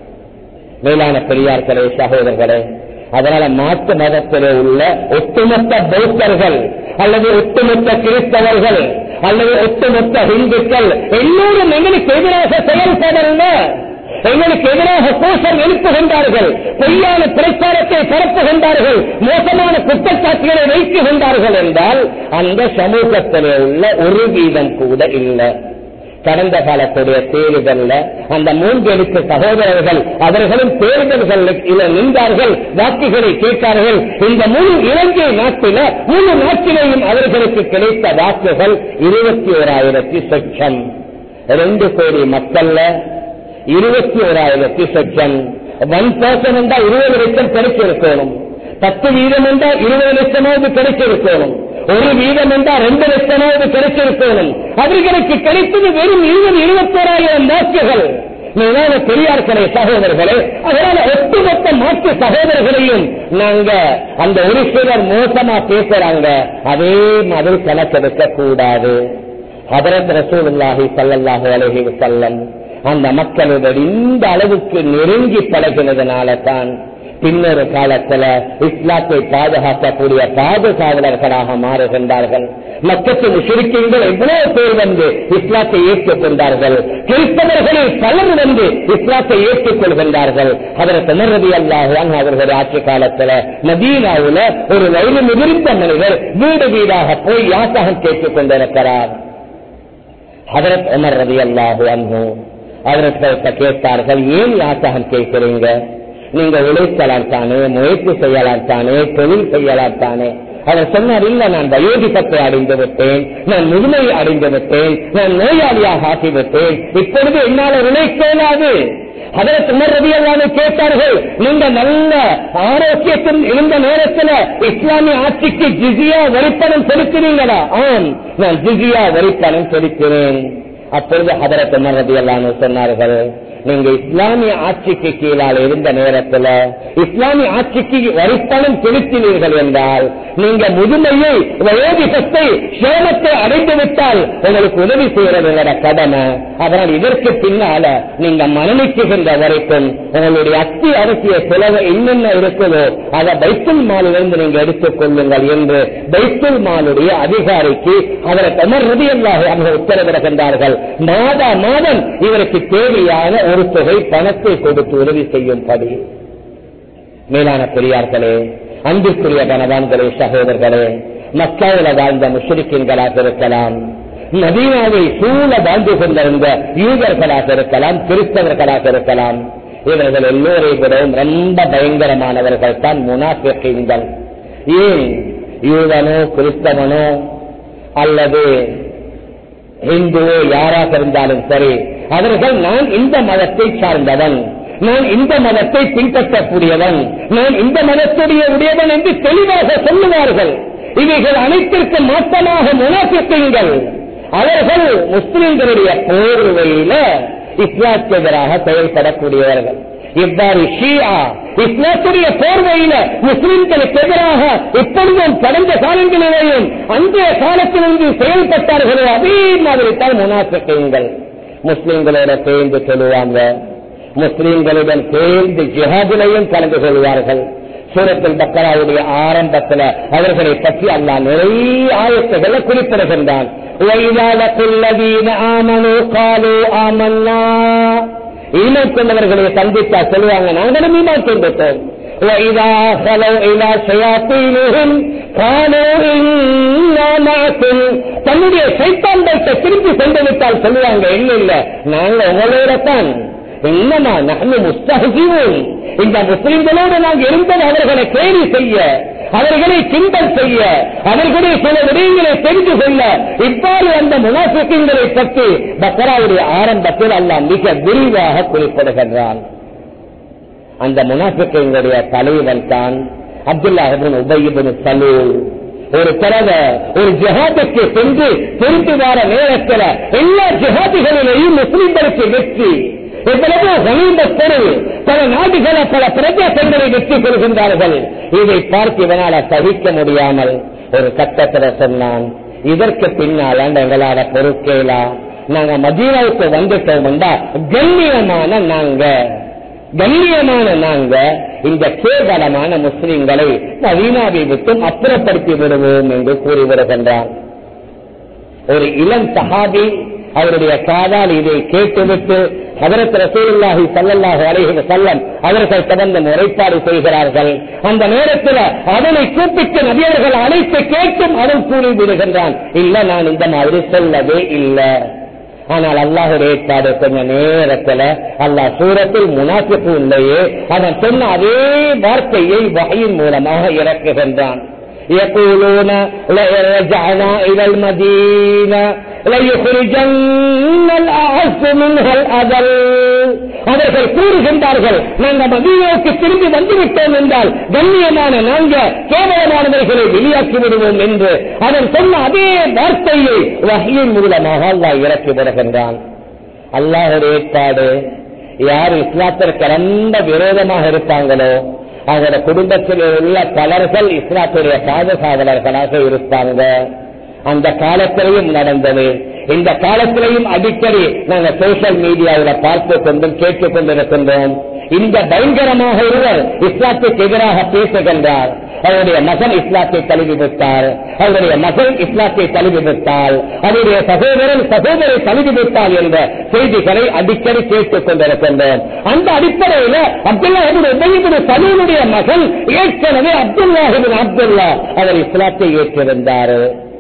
மேலான பெரியார்களே சகோதரர்களே அதனால மாற்று மதத்திலே உள்ள ஒட்டுமொத்த பௌத்தர்கள் அல்லது ஒட்டுமொத்த கிறிஸ்தவர்கள் அல்லது ஒட்டுமொத்த இந்துக்கள் எல்லோரும் எங்களுக்கு எதிராக செயல்படல எங்களுக்கு எதிராக கோஷம் எழுப்புகின்றார்கள் பொய்யான பிரச்சாரத்தை பரப்புகின்றார்கள் மோசமான குற்றச்சாட்டுகளை வைக்குகின்றார்கள் என்றால் அந்த சமூகத்திலே உள்ள ஒரு வீதம் கூட இல்லை கடந்த காலத்துடைய தேர்தல்ல அந்த மூன்று எழுத்து சகோதரர்கள் அவர்களும் தேர்தல்கள் நின்றார்கள் வாக்குகளை கேட்டார்கள் இந்த முழு இலங்கை நாட்டில முழு நாட்டிலேயும் அவர்களுக்கு கிடைத்த வாக்குகள் இருபத்தி ஓராயிரத்தி சொச்சம் ரெண்டு கோடி மக்கள்ல இருபத்தி ஓராயிரத்தி சொச்சம் ஒன் பர்சன்ட் என்றா இருபது லட்சம் கிடைச்சிருக்கணும் பத்து வீதம் என்றா இருபது லட்சமாவது கிடைச்சிருக்கணும் ஒரு வீதம் என்றா ரெண்டு லட்சமாவது கிடைச்சிருக்கணும் அவர்களுக்கு கிடைத்தது வெறும் இருபது இருபத்தோராயிரம் வாக்குகள் மேலான பெரியார்களே சகோதரர்களே அதனால ஒட்டுமொத்த மாற்று சகோதரர்களையும் நாங்க அந்த ஒரு சிலர் மோசமா பேசுறாங்க அதே மாதிரி கணக்கெடுக்க கூடாது ஹதரத் ரசூலுல்லாஹி ஸல்லல்லாஹு அலைஹி வஸல்லம் அந்த மக்களுடன் இந்த அளவுக்கு நெருங்கி பழகினதுனால தான் பின்னொரு காலத்துல இஸ்லாத்தை பாதுகாக்கக்கூடிய பாதுகாவலர்களாக மாறுகின்றார்கள் மக்கத்து முஷரிக்கீங்கள் எவ்வளவு பேர் வந்து இஸ்லாத்தை ஏற்றுக்கொண்டார்கள் கிறிஸ்தவர்களில் பலர் வந்து இஸ்லாத்தை ஏற்றுக்கொள்கின்றார்கள் அதற்கு உணர்றது அல்லாஹான் அவர்களுடைய ஆட்சி காலத்துல மதீனாவுல ஒரு வயது முதிர்ந்த மனிதர் வீடு வீடாக போய் யாசகம் கேட்டுக் கொண்டிருக்கிறார் ஹதரத் உமர் ரதி அல்லாஹு அன்பு அவர்கிட்ட கேட்டார்கள் ஏன் யாசகம் கேட்கிறீங்க நீங்க உழைக்கலாம் தானே முயற்சி செய்யலாம் தானே தொழில் செய்யலாம் தானே அவர் சொன்னார் இல்ல நான் வயோதிபத்தை அடைந்து விட்டேன் நான் முதுமை அடைந்து விட்டேன் நான் நோயாளியாக ஆகிவிட்டேன் இப்பொழுது என்னால் உழைக்கலாது அதற்கு உணர்வதியெல்லாம் கேட்டார்கள் நீங்க நல்ல ஆரோக்கியத்தில் இருந்த நேரத்தில் இஸ்லாமிய ஆட்சிக்கு ஜிசியா வரிப்பணம் செலுத்தினீங்களா ஆம் நான் ஜிசியா வரிப்பணம் செலுத்தினேன் அப்பொழுது அதற்கு உணர்வதியெல்லாம் சொன்னார்கள் நீங்க இஸ்லாமிய ஆட்சிக்கு கீழால் இருந்த நேரத்தில் இஸ்லாமிய ஆட்சிக்கு வரிப்பணம் செலுத்தினீர்கள் என்றால் நீங்க முதுமையை வயோதிகத்தை சேமத்தை அடைந்து விட்டால் உங்களுக்கு உதவி செய்யறது எங்களோட கடமை அதனால் இதற்கு பின்னால நீங்க மரணிக்குகின்ற வரைக்கும் உங்களுடைய அத்தி அரசிய செலவு என்னென்ன இருக்குதோ அதை பைத்துல் மாலிலிருந்து நீங்க எடுத்துக் கொள்ளுங்கள் என்று பைத்துல் மாலுடைய அதிகாரிக்கு அவரை கமர் ரதியல்லாக அவங்க உத்தரவிடுகின்றார்கள் மாதா மாதம் இவருக்கு தேவையான ஒரு தொகை பணத்தை கொடுத்து உதவி செய்யும்படி மேலான பெரியார்களே அன்பிற்குரிய கணவான்களே சகோதரர்களே மக்காவில் வாழ்ந்த முஷரிக்கின்களாக இருக்கலாம் நதீனாவை சூழ வாழ்ந்து கொண்டிருந்த யூதர்களாக இருக்கலாம் கிறிஸ்தவர்களாக இருக்கலாம் இவர்கள் எல்லோரை விடவும் ரொம்ப பயங்கரமானவர்கள் தான் முனாஃபிகள் ஏன் யூதனோ கிறிஸ்தவனோ அல்லது இந்துவோ யாராக இருந்தாலும் சரி அவர்கள் நான் இந்த மதத்தை சார்ந்தவன் நான் இந்த மதத்தை பின்பற்றக்கூடியவன் நான் இந்த மதத்துடைய உடையவன் என்று தெளிவாக சொல்லுவார்கள் இவைகள் அனைத்திற்கும் மாற்றமாக முனாபித்தீங்கள் அவர்கள் முஸ்லிம்களுடைய போர்வையில இஸ்லாத்துக்கு எதிராக செயல்படக்கூடியவர்கள் இவ்வாறு ஷியா இஸ்லாத்துடைய போர்வையில முஸ்லிம்களுக்கு எதிராக எப்பொழுதும் கடந்த காலங்களிலேயும் அந்த காலத்திலிருந்து செயல்பட்டார்களோ அதே மாதிரி தான் முனாபித்தீங்கள் முஸ்லிம்களோட சேர்ந்து சொல்லுவாங்க முஸ்லிம்களுடன் சேர்ந்து ஜிஹாதிலையும் கலந்து கொள்வார்கள் சூரத்தில் பக்கராவுடைய ஆரம்பத்தில் அவர்களை பற்றி அல்லா நிறைய ஆயத்துகளை குறிப்பிடுகின்றான் ஈமான் கொண்டவர்களை சந்தித்தா சொல்லுவாங்க நாங்களும் ஈமான் கொண்டுட்டோம் وإذا خلوا إلى شياطينهم قالوا إنا معكم தன்னுடைய சைத்தான்கள்ட்ட திருப்பி சென்று விட்டால் சொல்லுவாங்க இல்ல இல்ல நாங்க உங்களோட தான் என்னமா நகனு முஸ்தகிவும் இந்த முஸ்லிம்களோடு நாங்கள் இருந்தது அவர்களை கேலி செய்ய அவர்களை கிண்டல் செய்ய அவர்களை சில விடயங்களை தெரிந்து கொள்ள இவ்வாறு அந்த முனாசிக்கங்களை பற்றி பக்கராவுடைய ஆரம்பத்தில் அல்ல மிக விரிவாக குறிப்பிடுகின்றான் அந்த முனாசிக்கங்களுடைய தலைவன் தான் அப்துல்லா உபயிபின் சலூல் ஒரு தடவை ஒரு ஜிஹாதுக்கு சென்று திருப்பி வர நேரத்தில் எல்லா ஜிஹாதிகளிலேயும் முஸ்லிம்களுக்கு வெற்றி எவ்வளவோ கணிந்த பொருள் பல நாடுகளை பல பிரதேசங்களை வெற்றி கொள்கின்றார்கள் இதை பார்த்து இவனால சகிக்க முடியாமல் ஒரு கட்டத்தில் சொன்னான் இதற்கு பின்னால் எங்களால பொறுக்கேலா நாங்க மதீனாவுக்கு வந்துட்டோம்டா கண்ணியமான நாங்க கண்ணியமான நாங்க இந்த கேவலமான முஸ்லிம்களை மதீனாவை விட்டும் அப்புறப்படுத்தி விடுவோம் என்று கூறி வருகின்றான் ஒரு இளம் சஹாபி அவருடைய காதால் இதை கேட்டுவிட்டு அதற்கு ரசூலுல்லாஹி சல்லல்லாஹு அலைஹி வஸல்லம் அவர்கள் கடந்த முறைப்பாடு செய்கிறார்கள் அந்த நேரத்தில் அவனை கூப்பிட்டு நபியர்கள் அழைத்து கேட்டும் அவன் கூறி விடுகின்றான் இல்ல நான் இந்த மாதிரி சொல்லவே இல்லை ஆனால் அல்லாஹுடைய ஏற்பாடு கொஞ்ச நேரத்துல அல்லாஹ் சூரத்தில் முனாஃபிப்பு இல்லையே அவன் சொன்ன அதே வார்த்தையை வகையின் மூலமாக இறக்குகின்றான் يقولون لئن رجعنا إلى المدينة ليخرجن الأعز منها الأذل அவர்கள் கூறுகின்றார்கள் நாங்கள் மதியோக்கு திரும்பி வந்துவிட்டோம் என்றால் கண்ணியமான நாங்க கேவலமானவர்களை வெளியாக்கி விடுவோம் என்று அவன் சொன்ன அதே வார்த்தையை வகையின் மூலமாக அல்லாஹ் இறக்கி வருகின்றான் அல்லாஹுடைய ஏற்பாடு யார் இஸ்லாத்திற்கு ரொம்ப விரோதமாக இருப்பாங்களோ அவங்களோட குடும்பத்தில் உள்ள பலர்கள் இஸ்லாத்துடைய பாதுகாவலர்களாக இருப்பாங்க அந்த காலத்திலையும் நடந்தது இந்த காலத்திலையும் அடிக்கடி நாங்கள் சோசியல் மீடியாவில் பார்த்து கொண்டும் கேட்டுக் கொண்டிருக்கின்றோம் இந்த பயங்கரமாக இருவர் இஸ்லாத்துக்கு எதிராக பேசுகின்றார் அவருடைய மகன் இஸ்லாத்தை தழுவி விட்டார் அவருடைய மகள் இஸ்லாத்தை தழுவி விட்டால் அவருடைய சகோதரன் சகோதரை தழுவி விட்டால் என்ற செய்திகளை அடிக்கடி கேட்டுக் கொண்டிருக்கின்றோம் அந்த அடிப்படையில் அப்துல்லாஹிபின் உபயிபின் சலூனுடைய மகன் ஏற்கனவே அப்துல்லாஹிபின் அப்துல்லா அவர் இஸ்லாத்தை ஏற்றிருந்தார்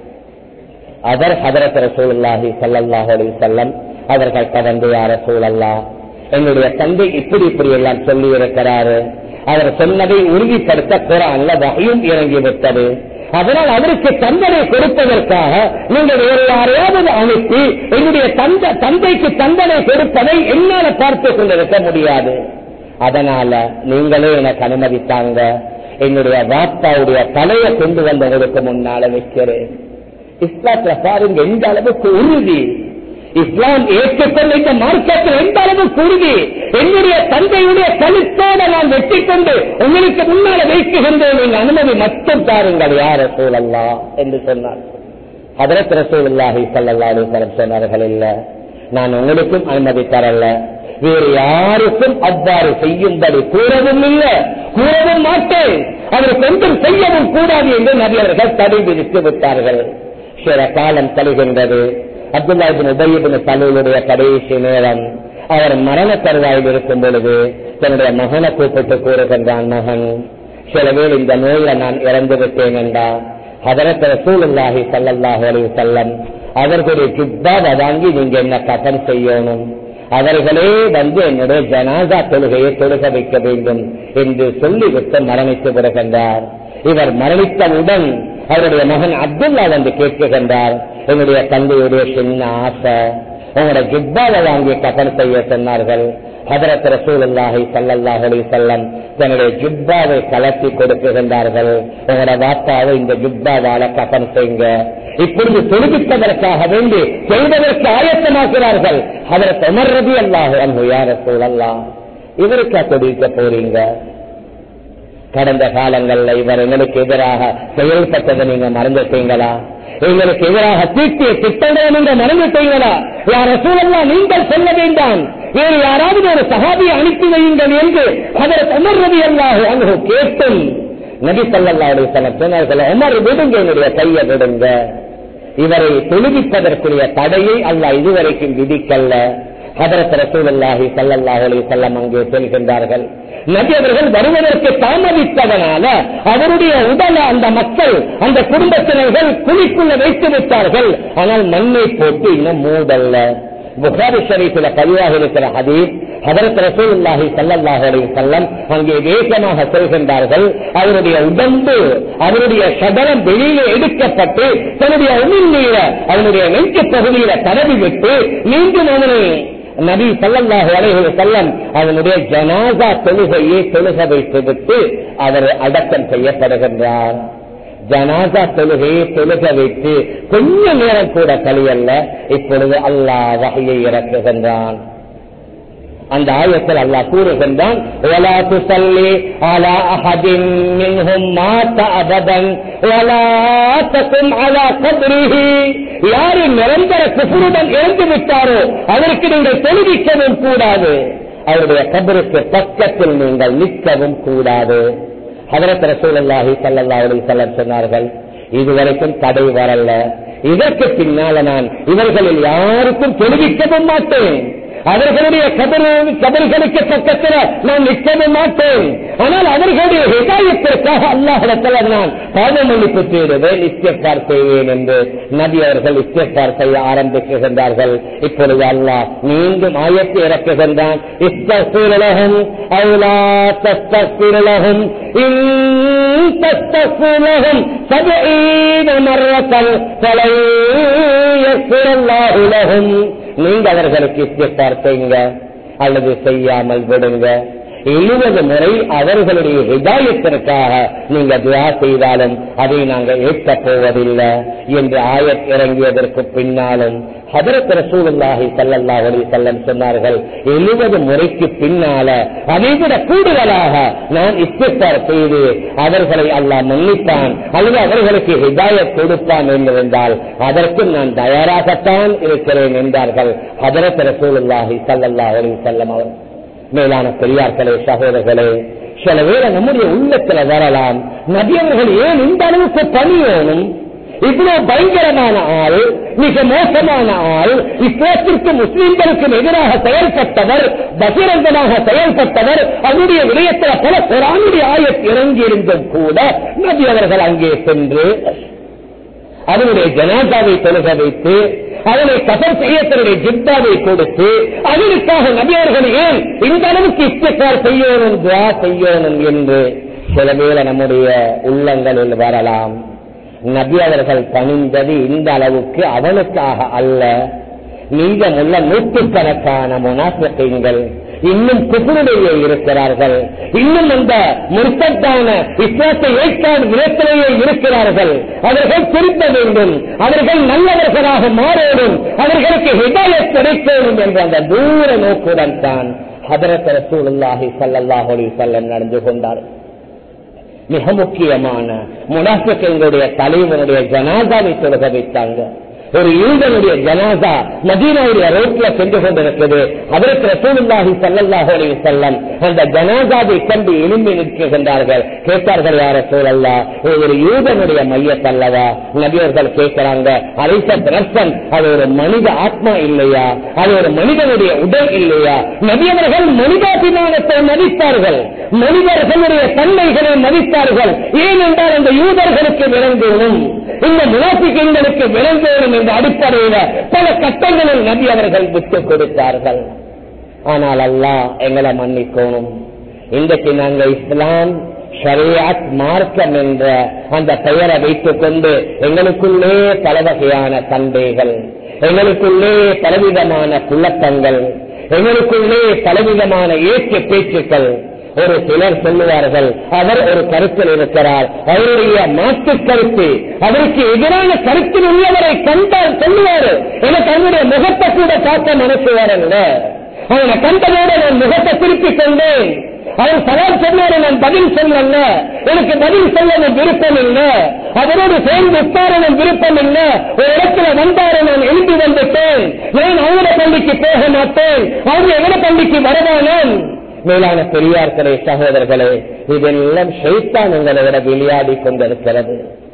அவர் ஹதரத் ரசூலுல்லாஹி ஸல்லல்லாஹு அலைஹி வஸல்லம் அவர்கள் கடந்து யார சூழல்லா என்னுடைய தந்தை இப்படி இப்படி எல்லாம் சொல்லி இருக்கிறாரு அவர் சொன்னதை உறுதிப்படுத்த குரான்ல வகையும் இறங்கிவிட்டது அதனால் அவருக்கு தண்டனை கொடுப்பதற்காக நீங்கள் வேறு யாரையாவது அனுப்பி என்னுடைய தந்த தந்தைக்கு தண்டனை கொடுப்பதை என்னால பார்த்து கொண்டிருக்க முடியாது அதனால நீங்களே எனக்கு அனுமதித்தாங்க என்னுடைய வாப்பாவுடைய தலையை கொண்டு வந்தவருக்கு முன்னால வைக்கிறேன் இஸ்லாத்துல பாருங்க எந்த அளவுக்கு உறுதி இஸ்லாம் ஏற்றுக்கொண்ட இந்த மார்க்கத்தில் எந்த அளவுக்கு உறுதி என்னுடைய தந்தையுடைய கழுத்தோட நான் வெட்டி கொண்டு உங்களுக்கு முன்னால வைக்குகின்றேன் நீங்க அனுமதி மட்டும் தாருங்கள் யார் ரசூலல்லா என்று சொன்னார் அதற்கு ரசூலுல்லாஹி ஸல்லல்லாஹு அலைஹி வஸல்லம் சொன்னார்கள் இல்ல நான் உங்களுக்கும் அனுமதி தரல வேறு யாருக்கும் அவ்வாறு செய்யும்படி கூறவும் இல்லை கூறவும் மாட்டேன் அவர் கொஞ்சம் செய்யவும் கூடாது என்று நபியவர்கள் தடை விதித்து விட்டார்கள் சில காலம் கழிகின்றது அப்துல்லாபின் உபயிபின் சலூலுடைய கடைசி நேரம் அவர் மரண தருவாயில் இருக்கும் பொழுது தன்னுடைய மகனை கூப்பிட்டு கூறுகின்றான் மகன் சில வேள் இந்த நோயில நான் இறந்து விட்டேன் என்றா அதற்கு ரசூலுல்லாஹி ஸல்லல்லாஹு அலைஹி வஸல்லம் அவர்களுடைய ஜுப்பாவை வாங்கி நீங்க என்ன கதம் செய்யணும் அவர்களே வந்து என்னுடைய ஜனாதா தொழுகையை தொழுக வைக்க வேண்டும் என்று சொல்லிவிட்டு மரணித்து விடுகின்றார் இவர் மரணித்தவுடன் அவருடைய மகன் அப்துல்லா வந்து கேட்குகின்றார் என்னுடைய தந்தையுடைய சின்ன ஆசை உங்களோட ஜிப்பாவை வாங்கி கபன் செய்ய சொன்னார்கள் ஹதரத் ரசூலுல்லாஹி ஸல்லல்லாஹு அலைஹி வஸல்லம் தன்னுடைய ஜிப்பாவை கலத்தி கொடுக்குகின்றார்கள் உங்களோட வாப்பாவை இந்த ஜிப்பாவால கபன் செய்யுங்க இப்பொழுது தொழுவிப்பதற்காக வேண்டி செய்வதற்கு ஆயத்தமாகிறார்கள் ஹதரத் உமர் ரபி அல்லாஹு அன்பு யார் ரசூலல்லாஹ் இவருக்கா தொழுவிக்க போறீங்க கடந்த காலங்கள்ல இவர் எங்களுக்கு எதிராக செயல்பட்டதை நீங்க மறந்துட்டீங்களா எங்களுக்கு எதிராக தீட்டிய திட்டங்களை நீங்க மறந்துட்டீங்களா யார சூழல்லா நீங்கள் சொல்ல வேண்டாம் வேறு யாராவது ஒரு சகாபியை அனுப்பி வையுங்கள் என்று அதற்கு உமர் ரவி அல்லாஹ் அங்கு கேட்டும் நபி சல்லா சொன்னார்கள் உமர் விடுங்க என்னுடைய கையை விடுங்க இவரை தொழுவிப்பதற்குரிய தடையை அல்ல இதுவரைக்கும் விதிக்கல்ல ஹதரத் ரசூலுல்லாஹி ஸல்லல்லாஹு அலைஹி வஸல்லம் அங்கே செல்கின்றார்கள் நபி அவர்கள் வருவதற்கு தாமதித்ததனால அவருடைய உடலை அந்த மக்கள் அந்த குடும்பத்தினர்கள் குழிக்குள்ள வைத்து விட்டார்கள் ஆனால் மண்ணை போட்டு இன்னும் மூடல்ல புகாரி ஷரீஃபில் பதிவாக இருக்கிற ஹதீஸ் ஹதரத் ரசூலுல்லாஹி ஸல்லல்லாஹு அலைஹி வஸல்லம் அங்கே வேகமாக செல்கின்றார்கள் அவருடைய உடம்பு அவருடைய சடலம் வெளியே எடுக்கப்பட்டு தன்னுடைய உமிழ் நீர அவனுடைய நெஞ்சு பகுதியில தடவி விட்டு மீண்டும் அவனை நபி சல்லல்லாஹு அலைஹி வஸல்லம் அவனுடைய ஜனாசா தொழுகையை தொழுக வைத்து விட்டு அவர் அடக்கம் செய்யப்படுகின்றார் ஜனாசா தொழுகையை தொழுக வைத்து கொஞ்ச நேரம் கூட கழியல்ல இப்பொழுது அல்லாஹ் வகையை இறக்குகின்றான் அந்த ஆயத்தில் அல்லாஹ் கூறுகின்றான் ولا تصلي على احد منهم مات ابدا ولا تقم على قبره யாரு நிரந்தர குஃபருடன் இறந்து விட்டாரோ அதற்கு நீங்கள் தொழுவிக்கவும் கூடாது அவருடைய கபருக்கு பக்கத்தில் நீங்கள் நிற்கவும் கூடாது ஹதரத் ரசூலுல்லாஹி ஸல்லல்லாஹு அலைஹி வஸல்லம் சொன்னார்கள் இதுவரைக்கும் தடை வரல இதற்கு பின்னால நான் இவர்களில் யாருக்கும் தொழுவிக்கவும் மாட்டேன் அவர்களுடைய கபரு கபர்களுக்கு பக்கத்தில் நான் நிற்கவும் மாட்டேன் ஆனால் அவர்களுடைய ஹிதாயத்திற்காக அல்லாஹிடத்தில் நான் பாத மன்னிப்பு தேடுவேன் இஸ்தியப்பார் செய்வேன் என்று நபி அவர்கள் இஸ்தியப்பார் செய்ய ஆரம்பிக்கின்றார்கள் இப்பொழுது அல்லாஹ் மீண்டும் ஆயத்தை இறக்குகின்றான் இஸ்தூரலகம் அவுலா தஸ்தூரலகம் தஸ்தூரலகம் சபீன மரத்தல் தலை லகும் நீங்க அவர்களுக்கு இஸ்தியப்பார் செய்யுங்க அல்லது செய்யாமல் விடுங்க எழுபது முறை அவர்களுடைய ஹிதாயத்திற்காக நீங்க துவா செய்தாலும் அதை நாங்கள் ஏற்கப் போவதில்லை என்று ஆயத் இறங்கியதற்கு பின்னாலும் ஹதரத் ரசூலுல்லாஹி ஸல்லல்லாஹு அலைஹி வஸல்லம் சொன்னார்கள் எழுபது முறைக்கு பின்னால அதை விட கூடுதலாக நான் இஸ்திஃபார் செய்து அவர்களை அல்லாஹ் மன்னிப்பான் அல்லது அவர்களுக்கு ஹிதாயத் கொடுப்பான் என்றிருந்தால் அதற்கும் நான் தயாராகத்தான் இருக்கிறேன் என்றார்கள் ஹதரத் ரசூலுல்லாஹி ஸல்லல்லாஹு அலைஹி வஸல்லம் அவர் மேலான பெரியார்களே சகோதரர்களே சில வேளை நம்முடைய உள்ளத்துல வரலாம் நபியவர்கள் ஏன் இந்த அளவுக்கு பணியோனும் இவ்வளவு பயங்கரமான ஆள் மிக மோசமான ஆள் இஸ்லாத்திற்கு முஸ்லிம்களுக்கும் எதிராக செயல்பட்டவர் பகிரங்கமாக செயல்பட்டவர் அவருடைய விடயத்தில் பல குரானுடைய ஆயத் இறங்கியிருந்தும் கூட நபி அவர்கள் அங்கே சென்று அதனுடைய ஜனாதாவை தொழுக வைத்து அதனை கசம் செய்ய தன்னுடைய ஜித்தாவை கொடுத்து அதற்காக நபியவர்கள் ஏன் இந்த அளவுக்கு இஷ்டக்கார் செய்யணும் துவா செய்யணும் என்று சில வேளை நம்முடைய உள்ளங்களில் வரலாம் நபி அவர்கள் பணிந்தது இந்த அளவுக்கு அவனுக்காக அல்ல மீதமுள்ள நூற்றுக்கணக்கான முனாசங்கள் இன்னும் குபுருடைய இருக்கிறார்கள் இன்னும் அந்த முற்பட்டான இஸ்லாத்தை ஏற்காடு விதத்திலேயே இருக்கிறார்கள் அவர்கள் திருத்த வேண்டும் அவர்கள் நல்லவர்களாக மாறணும் அவர்களுக்கு ஹிதாய கிடைக்கணும் என்ற அந்த தூர நோக்குடன் தான் ஹதரத் ரசூலுல்லாஹி ஸல்லல்லாஹு அலைஹி வஸல்லம் நடந்து கொண்டார் மிக முக்கியமான முனாஃபிகளுடைய தலைவனுடைய ஜனாதாவை தொழுக வைத்தாங்க ஒரு யூதனுடைய ஜனாதா மதீனாவுடைய ரோட்ல சென்று கொண்டிருக்கிறது அதற்கு ரசூலுல்லாஹி ஸல்லல்லாஹு அலைஹி வஸல்லம் அந்த ஜனாதாவை கண்டு எழும்பி நிற்கின்றார்கள் கேட்டார்கள் யார சூழல்லா ஒரு யூதனுடைய மையத்தல்லவா நபியர்கள் கேட்கிறாங்க அரைச பிரசன் அது ஒரு மனித ஆத்மா இல்லையா அது ஒரு மனிதனுடைய உடல் இல்லையா நபியவர்கள் மனிதாபிமானத்தை மதித்தார்கள் மனிதர்களுடைய தன்மைகளை மதித்தார்கள் ஏனென்றால் அந்த யூதர்களுக்கு விளங்கணும் இந்த முனாபிகளுக்கு விளங்கணும் என்ற அடிப்படையில பல கட்டங்களில் நபி அவர்கள் விட்டுக் கொடுத்தார்கள் ஆனால் அல்லாஹ் எங்களை மன்னிக்கணும் இன்றைக்கு நாங்க இஸ்லாம் ஷரியாத் மார்க்கம் என்ற அந்த பெயரை வைத்துக் கொண்டு எங்களுக்குள்ளே பல வகையான சண்டைகள் எங்களுக்குள்ளே பலவிதமான குழப்பங்கள் எங்களுக்குள்ளே பலவிதமான ஏற்ற பேச்சுக்கள் ஒரு சிலர் சொல்லுவார்கள் அவர் ஒரு கருத்தில் இருக்கிறார் அவருடைய மாற்று கருத்து அதற்கு எதிரான கருத்தில் உள்ளவரை கண்டால் சொல்லுவாரு எனக்கு அவருடைய முகத்தை கூட பார்க்க மனசு வரல அவனை கண்டதோடு நான் முகத்தை திருப்பிக் கொண்டேன் அவர் சவால் சொன்னாரு நான் பதில் சொல்லல எனக்கு பதில் சொல்ல விருப்பம் இல்லை அவரோடு சேர்ந்து உட்கார விருப்பம் இல்லை ஒரு இடத்துல வந்தாரு நான் எழுதி வந்துட்டேன் நான் அவங்கள பள்ளிக்கு போக மாட்டேன் அவங்க எவன பள்ளிக்கு வரவானேன் மேலான பெரியார்களே சகோதரர்களே இதெல்லாம் ஷைத்தான் உங்களோட விளையாடி கொண்டிருக்கிறது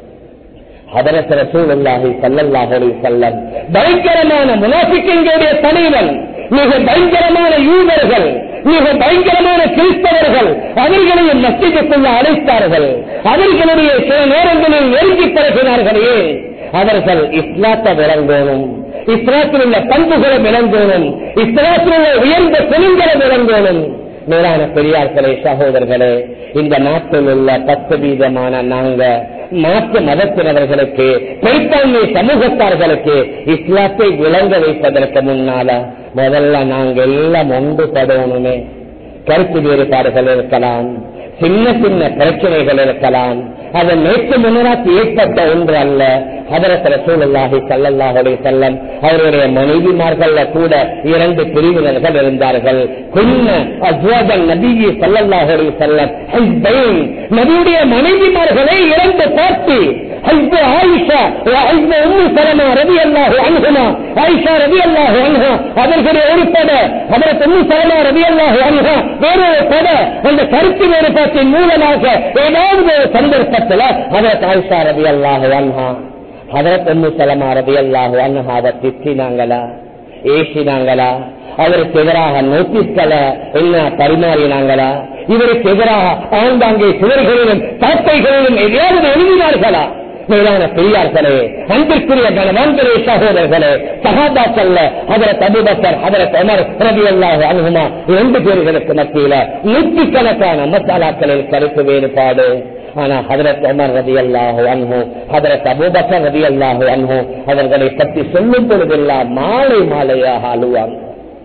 அதரசர சூழல்லாகி சல்லல்லாஹி செல்லம் பயங்கரமான முனாபிக்கங்களுடைய தலைவன் மிக பயங்கரமான யூதர்கள் மிக பயங்கரமான கிறிஸ்தவர்கள் அவர்களையும் மஸ்ஜிதுக்குள்ள அழைத்தார்கள் அவர்களுடைய சில நேரங்களில் நெருங்கி பழகினார்களே அவர்கள் இஸ்லாத்தை விளங்கணும் இஸ்லாத்தில் உள்ள பண்புகளை விளங்கணும் இஸ்லாத்தில் உள்ள உயர்ந்த குணங்களை விளங்கணும் மேலான பெரியார்களே சகோதரர்களே இந்த நாட்டில் உள்ள பத்து வீதமான நாங்க மாற்று மதத்தினர்களுக்கு பெரும்பான்மை சமூகத்தார்களுக்கு இஸ்லாத்தை விளங்க வைப்பதற்கு முன்னால முதல்ல நாங்க எல்லாம் ஒன்றுபடணுமே கருத்து வேறுபாடுகள் இருக்கலாம் சின்ன சின்ன பிரச்சனைகள் இருக்கலாம் அது நேற்று முன்னராத்து ஏற்பட்ட ஒன்று அல்ல அதரசர சூழலாகி சல்லல்லாஹுடைய செல்லம் அவருடைய மனைவிமார்கள் கூட இரண்டு பிரிவினர்கள் இருந்தார்கள் குன்ன அஸ்வாதன் நபியை சல்லல்லாஹுடைய செல்லம் நபியுடைய மனைவிமார்களை இரண்டு பார்த்து حزب عائشة وحزب أم سلمة رضي الله عنهما عائشة رضي الله عنها அவர்களுடைய ஒரு பட அதற்கு உம்மு சலமா ரவி அல்லாஹு அன்ஹா வேறொரு பட அந்த கருத்து வேறுபாட்டின் மூலமாக ஏதாவது ஒரு சந்தர்ப்பத்தில் அதற்கு ஆயிஷா ரவி அல்லாஹு அன்ஹா அதற்கு உம்மு சலமா ரவி அல்லாஹு அன்ஹாவை திட்டினாங்களா ஏசினாங்களா அவருக்கு எதிராக நோட்டீஸ்களை என்ன பரிமாறினாங்களா இவருக்கு எதிராக ஆங்காங்கே சுவர்களிலும் தாத்தைகளிலும் எதையாவது எழுதினார்களா மேலான பெரியார்களே அன்பிற்குரிய கணவான்களே சகோதரர்களே சகாபாக்கல்ல அதரத் அபுபக்கர் அதரத் அமர் ரவி அல்லாஹ் அனுகுமா இரண்டு பேர்களுக்கு மத்தியில நூற்றுக்கணக்கான மசாலாக்களில் கருத்து வேறுபாடு ஆனா ஹதரத் உமர் ரதி அல்லாஹு அன்ஹு ஹதரத் அபுபக்கர் ரதி அல்லாஹு அன்ஹு அவர்களை பற்றி சொல்லும் பொழுதெல்லாம் மாலை மாலையாக அழுவாங்க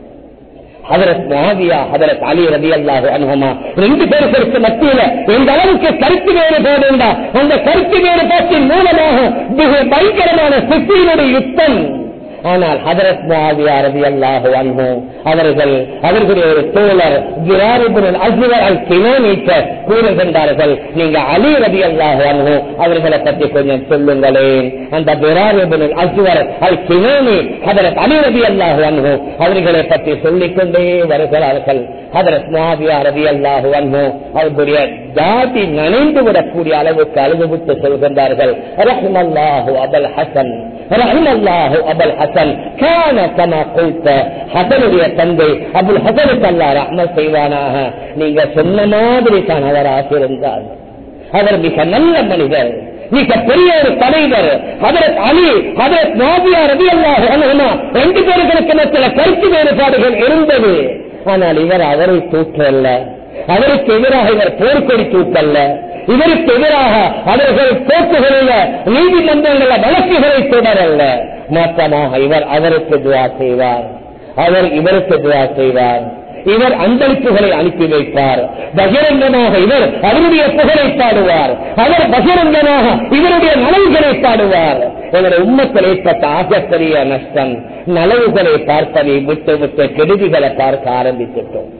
ஹதரத் மாவியா ஹதரத் அலி ரதி அல்லாஹு அனுகமா ரெண்டு பேருக்கு மத்தியில எந்த அளவுக்கு கருத்து வேறுபாடு உண்டா அந்த கருத்து வேறுபாட்டின் மூலமாக மிக பயங்கரமான சித்தியினுடைய யுத்தம் ஆனால் ஹதரத் முஆவியா ரலியல்லாஹு அன்ஹு அவர்கள் அவர்களுடைய ஒரு தோழர் ஜிராரிபுல் அஸ்வர் அல் கிலோமீட்டர் கூறுகின்றார்கள் நீங்க அலி ரலியல்லாஹு அன்ஹு அவர்களை பற்றி கொஞ்சம் சொல்லுங்களேன் அந்த ஜிராரிபுல் அஸ்வர் அல் கிலோமி ஹதரத் அலி ரலியல்லாஹு அன்ஹு அவர்களை பற்றி சொல்லிக் கொண்டே வருகிறார்கள் ஹதரத் முஆவியா ரலியல்லாஹு அன்ஹு அவர்களுடைய ஜாதி நனைந்து விடக்கூடிய அளவுக்கு அழுதுவிட்டு சொல்கின்றார்கள் ரஹ்மல்லாஹு அபல் ஹசன் ரஹ்மல்லாஹு அபல் ஹசன் கான கமா குல்த ஹசனுடைய தந்தை அபுல் ஹசனுக்கு அல்லாஹ் ரஹ்மத் செய்வானாக நீங்க சொன்ன மாதிரி தான் அவர் ஆசிருந்தார் அவர் மிக நல்ல மனிதர் மிக பெரிய ஒரு தலைவர் ஹதரத் அலி ஹதரத் நாபியா ரவி அல்லாஹ் ரெண்டு பேர்களுக்கு மத்தியில் கருத்து வேறுபாடுகள் இருந்தது ஆனால் இவர் அவரை தூற்றல்ல அவருக்கு எதிராக இவர் போர்க்கொடி தூக்கல்ல இவருக்கு எதிராக அவர்கள் போக்குகளில் நீதிமன்றங்கள வழக்குகளை தொடரல்ல மாற்றமாக இவர் அவருக்கு துவா செய்வார் அவர் இவருக்கு துவா செய்வார் இவர் அன்பளிப்புகளை அனுப்பி வைப்பார் பகிரங்கமாக இவர் அவருடைய புகழை பாடுவார் அவர் பகிரங்கமாக இவருடைய நலவுகளை பாடுவார் எங்களுடைய உம்மத்தில் ஏற்பட்ட ஆகப்பெரிய நஷ்டம் நலவுகளை பார்ப்பதை விட்டு விட்டு கெடுதிகளை பார்க்க ஆரம்பித்துட்டோம்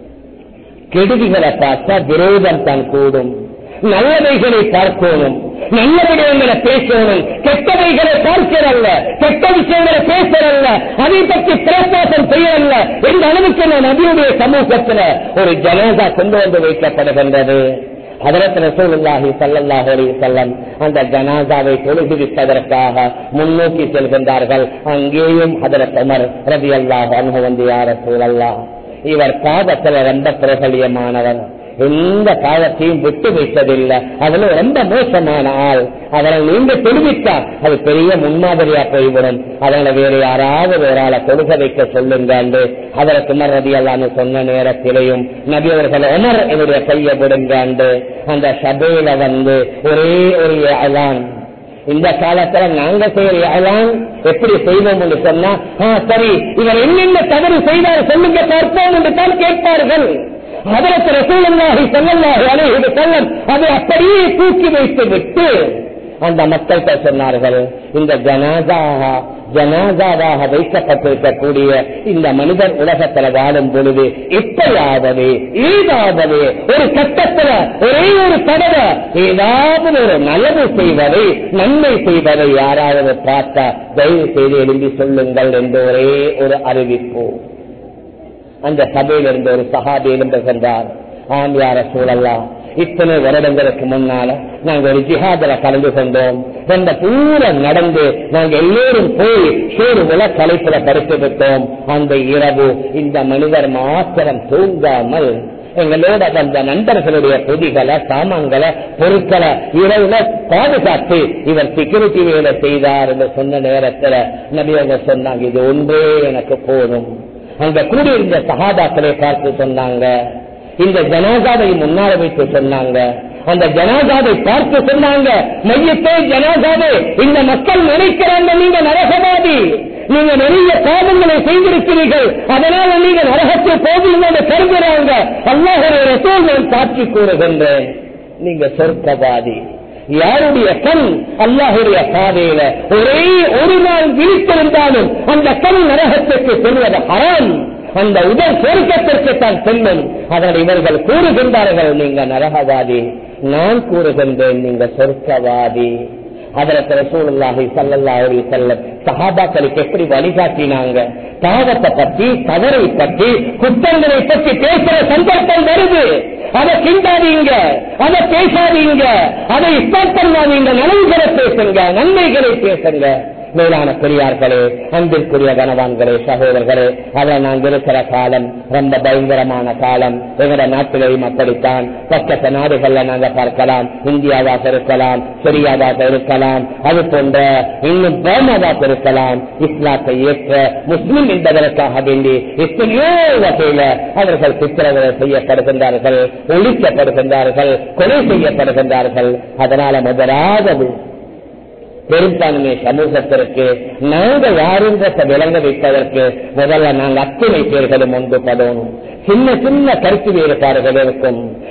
கெடுதிகளை பார்த்தா விரோதம் தான் கூடும் நல்லவைகளை பார்க்கணும் நல்ல விடயங்களை பேசணும் கெட்டவைகளை பார்க்கிறல்ல கெட்ட விஷயங்களை பேசுறல்ல அதை பற்றி பிரசாசம் செய்யறல்ல எந்த அளவுக்கு நான் நபியுடைய சமூகத்துல ஒரு ஜனதா கொண்டு வந்து வைக்கப்படுகின்றது அதற்கு ரசூலுல்லாஹி ஸல்லல்லாஹு அலைஹி வஸல்லம் அந்த ஜனாசாவை தொழுவிப்பதற்காக முன்னோக்கி செல்கின்றார்கள் அங்கேயும் ஹதரத் உமர் ரலியல்லாஹு அன்ஹு வந்து யா ரசூலல்லாஹ் இவர் பாதத்துல ரொம்ப பிரபலியமானவர் எந்த பாவத்தையும் விட்டு வைத்ததில்லை அதுல ரொம்ப மோசமான ஆள் அதனை நீங்க தெரிவித்தா அது பெரிய முன்மாதிரியா போய்விடும் அதனால வேற யாராவது ஒரு ஆளை தொழுக வைக்க சொல்லுங்க அதற்கு குமர் ரதி அல்லான்னு சொன்ன நேரத்திலையும் நபி அவர்கள் உமர் என்னுடைய கையை விடுங்க அந்த சபையில வந்து ஒரே ஒரு அலான் இந்த காலத்துல நாங்க செய்யற அலான் எப்படி செய்வோம் என்று சொன்னா "ஆ, சரி இவர் என்னென்ன தவறு செய்தார் சொல்லுங்க பார்ப்போம் என்று தான் கேட்பார்கள் அதற்கு ரசூலுல்லாஹி ஸல்லல்லாஹு அலைஹி வஸல்லம் அதை அப்படியே தூக்கி வைத்து விட்டு அந்த மக்கள்கிட்ட சொன்னார்கள் இந்த ஜனாதாக ஜனாதாவாக வைக்கப்பட்டிருக்கக்கூடிய இந்த மனிதர் உலகத்துல வாழும் பொழுது எப்பயாவது ஏதாவது ஒரு கட்டத்துல ஒரே ஒரு தடவை ஏதாவது ஒரு நல்லது செய்வதை நன்மை செய்வதை யாராவது பார்த்தா தயவு செய்து எழுதி சொல்லுங்கள் என்று ஒரே ஒரு அறிவிப்பு அந்த சபையில் இருந்த ஒரு சகாபி எழும்புகின்றார் ஆம் யார சூழல்லாம் இத்தனை வருடங்களுக்கு முன்னால நாங்க ஒரு ஜிஹாதில கலந்து கொண்டோம் ரொம்ப தூரம் நடந்து நாங்க எல்லோரும் போய் சோறு உல கலைப்புல படுத்து விட்டோம் அந்த இரவு இந்த மனிதர் மாத்திரம் தூங்காமல் எங்களோட வந்த நண்பர்களுடைய பொதிகளை சாமான்களை பொருட்களை இரவுல பாதுகாத்து இவர் செக்யூரிட்டி வேலை செய்தார் என்று சொன்ன நேரத்துல நபி அவங்க சொன்னாங்க இது ஒன்றே எனக்கு போதும் அங்க கூடியிருந்த சகாபாக்களை பார்த்து சொன்னாங்க இந்த ஜனாதாவை முன்னால வைத்து சொன்னாங்க அந்த ஜனாதாவை பார்த்து சொன்னாங்க மையத்தே ஜனாதாவே இந்த மக்கள் நினைக்கிறாங்க நீங்க நரகவாதி நீங்க நிறைய பாவங்களை செய்திருக்கிறீர்கள் அதனால நீங்க நரகத்தில் போவீங்க கருதுறாங்க அல்லாஹுடைய ரசூல்கள் சாட்சி கூறுகின்றேன் நீங்க சொர்க்கவாதி யாருடைய கண் அல்லாஹுடைய பாதையில ஒரே ஒரு நாள் விழித்திருந்தாலும் அந்த கண் நரகத்துக்கு செல்வது ஹராம் அந்த உடல் சொர்க்கத்திற்கு தான் செல்லும் அதனை இவர்கள் கூறுகின்றார்கள் நீங்க நரகவாதி நான் கூறுகின்றேன் நீங்க சொர்க்கவாதி அதற்கு ரசூலுல்லாஹி ஸல்லல்லாஹு அலைஹி வஸல்லம் சஹாபாக்களுக்கு எப்படி வழிகாட்டினாங்க பாவத்தை பற்றி தவறை பற்றி குற்றங்களை பற்றி பேசுற சந்தர்ப்பம் வருது அதை கிண்டாதீங்க அதை பேசாதீங்க அதை ஸ்டார்ட் பண்ணாதீங்க நலன்களை பேசுங்க நன்மைகளை பேசுங்க மேலான பெரியார்களே அன்பிற்குரிய கனவான்களே சகோதரர்களே அதில் நாங்கள் இருக்கிற காலம் ரொம்ப பயங்கரமான காலம் எங்களோட நாட்டிலையும் அப்படித்தான் பக்கத்து நாடுகள்ல நாங்க பார்க்கலாம் இந்தியாவாக இருக்கலாம் சிரியாவாக இருக்கலாம் அது போன்ற இன்னும் பேமாவாக இருக்கலாம் இஸ்லாத்தை ஏற்ற முஸ்லிம் என்பதற்காக வேண்டி எத்தனையோ வகையில அவர்கள் சித்திரவதை செய்யப்படுகின்றார்கள் ஒழிக்கப்படுகின்றார்கள் கொலை செய்யப்படுகின்றார்கள் அதனால முதலாவது பெரும்பான்மை சமூகத்திற்கு நாங்கள் யாருன்றத விளங்க வைப்பதற்கு முதல்ல நாங்கள் அத்தனை பேர்களும் ஒன்றுபடணும் சின்ன சின்ன கருத்து வேறுபாடுகள் இருக்கும்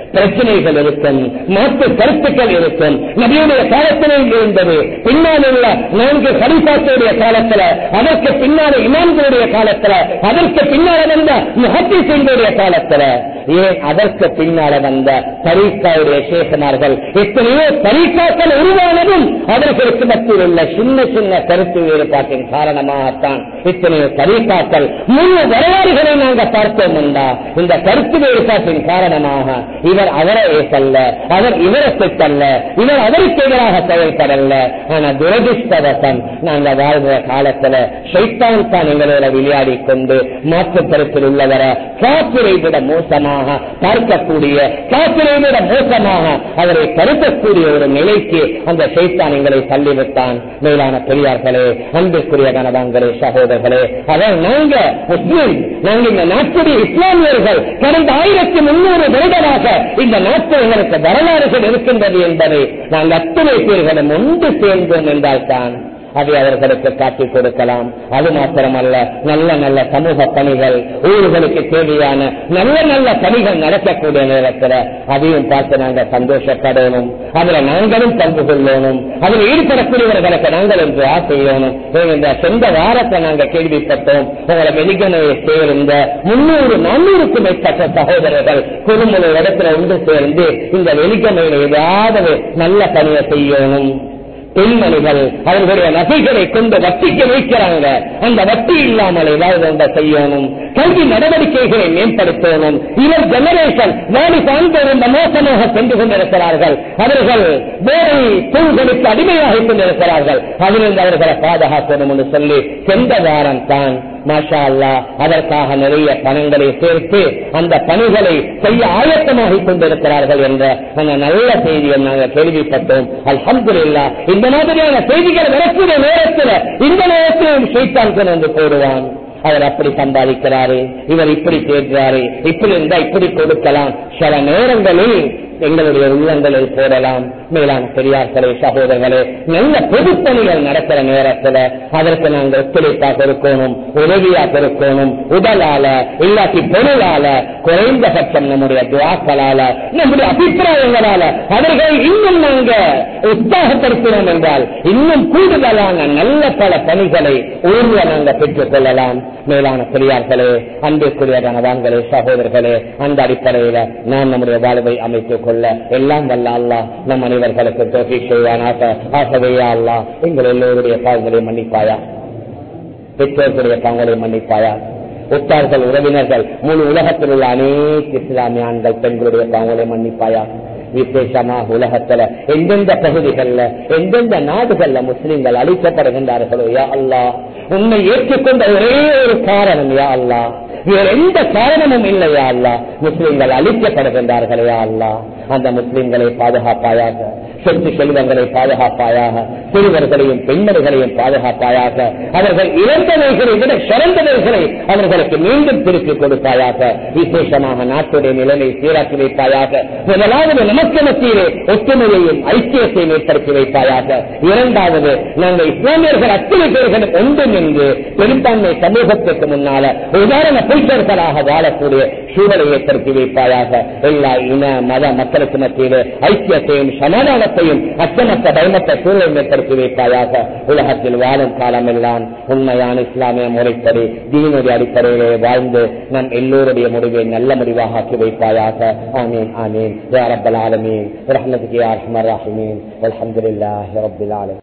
பிரச்சனைகள் இருக்கும் மாற்று கருத்துக்கள் இருக்கும் நபியுடைய காலத்திலே இருந்தது பின்னால் உள்ள நான்கு கலிசாத்துடைய காலத்துல அதற்கு பின்னால இமாம்களுடைய காலத்துல அதற்கு பின்னால வந்த முகத்திசைகளுடைய காலத்துல ஏன் அதற்கு பின்னால வந்த தரீக்காவுடைய சேசனார்கள் எத்தனையோ தரீக்காக்கள் உருவானதும் அவர்களுக்கு மத்தியில் உள்ள சின்ன சின்ன கருத்து வேறுபாட்டின் காரணமாகத்தான் இத்தனையோ தரீக்காக்கள் முழு வரலாறுகளை நாங்கள் பார்த்தோம் உண்டா இந்த கருத்து வேறுபாட்டின் காரணமாக இவர் அவரை ஏசல்ல அவர் இவரை திட்டல்ல இவர் அவருக்கு எதிராக செயல்படல ஆனா துரதிஷ்டவசம் நாங்க வாழ்கிற காலத்துல சைத்தான் தான் எங்களோட விளையாடி கொண்டு மாற்று கருத்தில் உள்ளவரை காப்பிரை விட மோசமாக பார்க்கக்கூடிய காப்பிரை விட மோசமாக அவரை கருத்தக்கூடிய ஒரு நிலைக்கு அந்த சைத்தான் எங்களை தள்ளிவிட்டான் மேலான பெரியார்களே அன்புக்குரிய கணவான்களே சகோதரர்களே அதான் நாங்க முஸ்லிம் நாங்க இந்த நாட்டுடைய இஸ்லாமியர்கள் கடந்த ஆயிரத்தி முன்னூறு வருடமாக இந்த நாட்டில் எங்களுக்கு வரலாறுகள் இருக்கின்றது என்பதை நாங்கள் அத்தனை பேர்களும் ஒன்று சேர்ந்தோம் என்றால்தான் அதை அவர்களுக்கு காட்டிக் கொடுக்கலாம் அது மாத்திரமல்ல நல்ல நல்ல சமூக பணிகள் ஊர்களுக்கு தேவையான நல்ல நல்ல பணிகள் நடக்கக்கூடிய நேரத்தில் அதையும் பார்த்து நாங்கள் சந்தோஷப்படணும் அதுல நாங்களும் பங்கு கொள்ளணும் அதில் ஈடுபடக்கூடியவர்களுக்கு நாங்கள் என்று ஆசையணும் இந்த சொந்த வாரத்தை நாங்கள் கேள்விப்பட்டோம் உங்களை வெடிகனையை சேர்ந்த முன்னூறு நானூறுக்கும் மேற்பட்ட சகோதரர்கள் குடும்ப இடத்துல ஒன்று சேர்ந்து இந்த வெடிகனையில் ஏதாவது நல்ல பணியை செய்யணும் பெண்மணிகள் அவர்களுடைய நகைகளை கொண்டு வட்டிக்கு வைக்கிறாங்க அந்த வட்டி இல்லாமல் ஏதாவது ஒன்றை செய்யணும் கல்வி நடவடிக்கைகளை மேம்படுத்தணும் இவர் ஜெனரேஷன் வாடி சார்ந்தோர் மோசமாக சென்று கொண்டிருக்கிறார்கள் அவர்கள் வேறு தூள்களுக்கு அடிமையாக கொண்டிருக்கிறார்கள் அதிலிருந்து அவர்களை பாதுகாக்கணும் என்று சொல்லி சென்ற வாரம் தான் மாஷா அல்லா அதற்காக நிறைய பணங்களை சேர்த்து அந்த பணிகளை செய்ய ஆயத்தமாக கொண்டிருக்கிறார்கள் என்ற அந்த நல்ல செய்தியை நாங்கள் கேள்விப்பட்டோம் அல்ஹம்துலில்லா இந்த மாதிரியான செய்திகள் வரக்கூடிய நேரத்தில் இந்த நேரத்தில் சைத்தான் கொண்டு போடுவான் அவர் அப்படி சம்பாதிக்கிறாரு இவர் இப்படி தேடுறாரு இப்படி இருந்தா இப்படி கொடுக்கலாம் சில நேரங்களில் எங்களுடைய உள்ளங்களில் போடலாம் மேலான பெரியார்களே சகோதரர்களே நல்ல பொதுப்பணிகள் நடக்கிற நேரத்தில் அதற்கு நாங்கள் ஒத்துழைப்பாக இருக்கணும் உதவியாக இருக்கணும் உடலால இல்லாட்டி பொருளால குறைந்தபட்சம் நம்முடைய துவாக்களால நம்முடைய அபிப்பிராயங்களால அவர்கள் இன்னும் நாங்க உற்சாகப்படுத்தினோம் என்றால் இன்னும் கூடுதலான நல்ல பல பணிகளை ஊர்ல நாங்கள் பெற்றுக் கொள்ளலாம் மேலான பெரியார்களே அன்பிற்குரிய கணவான்களே சகோதரர்களே அந்த அடிப்படையில நாம் நம்முடைய வாழ்வை அமைத்துக் கொள்ள எல்லாம் வல்ல அல்லா நம் அனைவர்களுக்கு தோல்வி செய்வானாக ஆகவே அல்லா எங்கள் எல்லோருடைய பாவங்களை மன்னிப்பாயா பெற்றோர்களுடைய பாவங்களை மன்னிப்பாயா உற்றார்கள் உறவினர்கள் முழு உலகத்தில் உள்ள அனைத்து இஸ்லாமிய ஆண்கள் பெண்களுடைய பாவங்களை மன்னிப்பாயா விசேஷமாக உலகத்துல எந்தெந்த பகுதிகள்ல எந்தெந்த நாடுகள்ல முஸ்லிம்கள் அழிக்கப்படுகின்றார்களோ யா அல்லா உன்னை ஏற்றுக்கொண்ட ஒரே ஒரு காரணம் யா அல்லா வேற எந்த காரணமும் இல்லையா அல்லா முஸ்லிம்கள் அழிக்கப்படுகின்றார்களே அல்லா அந்த முஸ்லிம்களை பாதுகாப்பாயாக சொத்து செல்வங்களை பாதுகாப்பாயாக சிறுவர்களையும் பெண்மணிகளையும் பாதுகாப்பாயாக அவர்கள் இழந்தவைகளை விட சிறந்தவைகளை அவர்களுக்கு மீண்டும் திருப்பி கொடுப்பாயாக விசேஷமாக நாட்டுடைய நிலைமை சீராக்கி வைப்பாயாக முதலாவது நமக்கு மத்தியிலே ஒற்றுமையையும் ஐக்கியத்தையும் ஏற்படுத்தி வைப்பாயாக இரண்டாவது நாங்கள் இஸ்லாமியர்கள் அத்தனை பேர்களும் ஒன்று நின்று பெரும்பான்மை சமூகத்திற்கு முன்னால உதாரண புத்தர்களாக வாழக்கூடிய சூழலை ஏற்படுத்தி வைப்பாயாக எல்லா இன மத மக்களுக்கு மத்தியிலே ஐக்கியத்தையும் சமாதானத்தையும் அச்சமற்ற பயமற்ற சூழலை ஏற்படுத்தி வைப்பாயாக உலகத்தில் வாழும் காலமெல்லாம் உண்மையான இஸ்லாமிய முறைப்படி தீனுடைய அடிப்படையிலே வாழ்ந்து நம் எல்லோருடைய முடிவை நல்ல முடிவாக ஆக்கி வைப்பாயாக ஆமீன் ஆமீன் யா ரப்பல் ஆலமீன் ரஹ்மத்துக்கு யா அர்ஹமர் ராஹிமீன் அல்ஹம்துலில்லாஹி ரப்பில் ஆலமீன்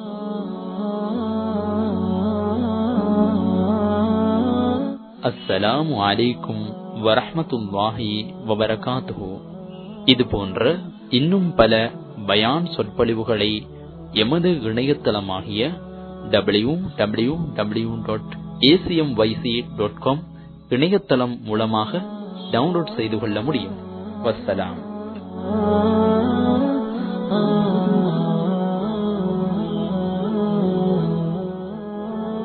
அஸ்ஸலாமு அலைக்கும் வரஹ்மத்துல்லாஹி வபரகாத்துஹு இது போன்ற இன்னும் பல பயான் சொற்பொழிவுகளை எமது இணையதளமாகிய W W W dot ACM YC dot com இணையதளம் மூலமாக டவுன்லோட் செய்து கொள்ள முடியும் வஸ்ஸலாம்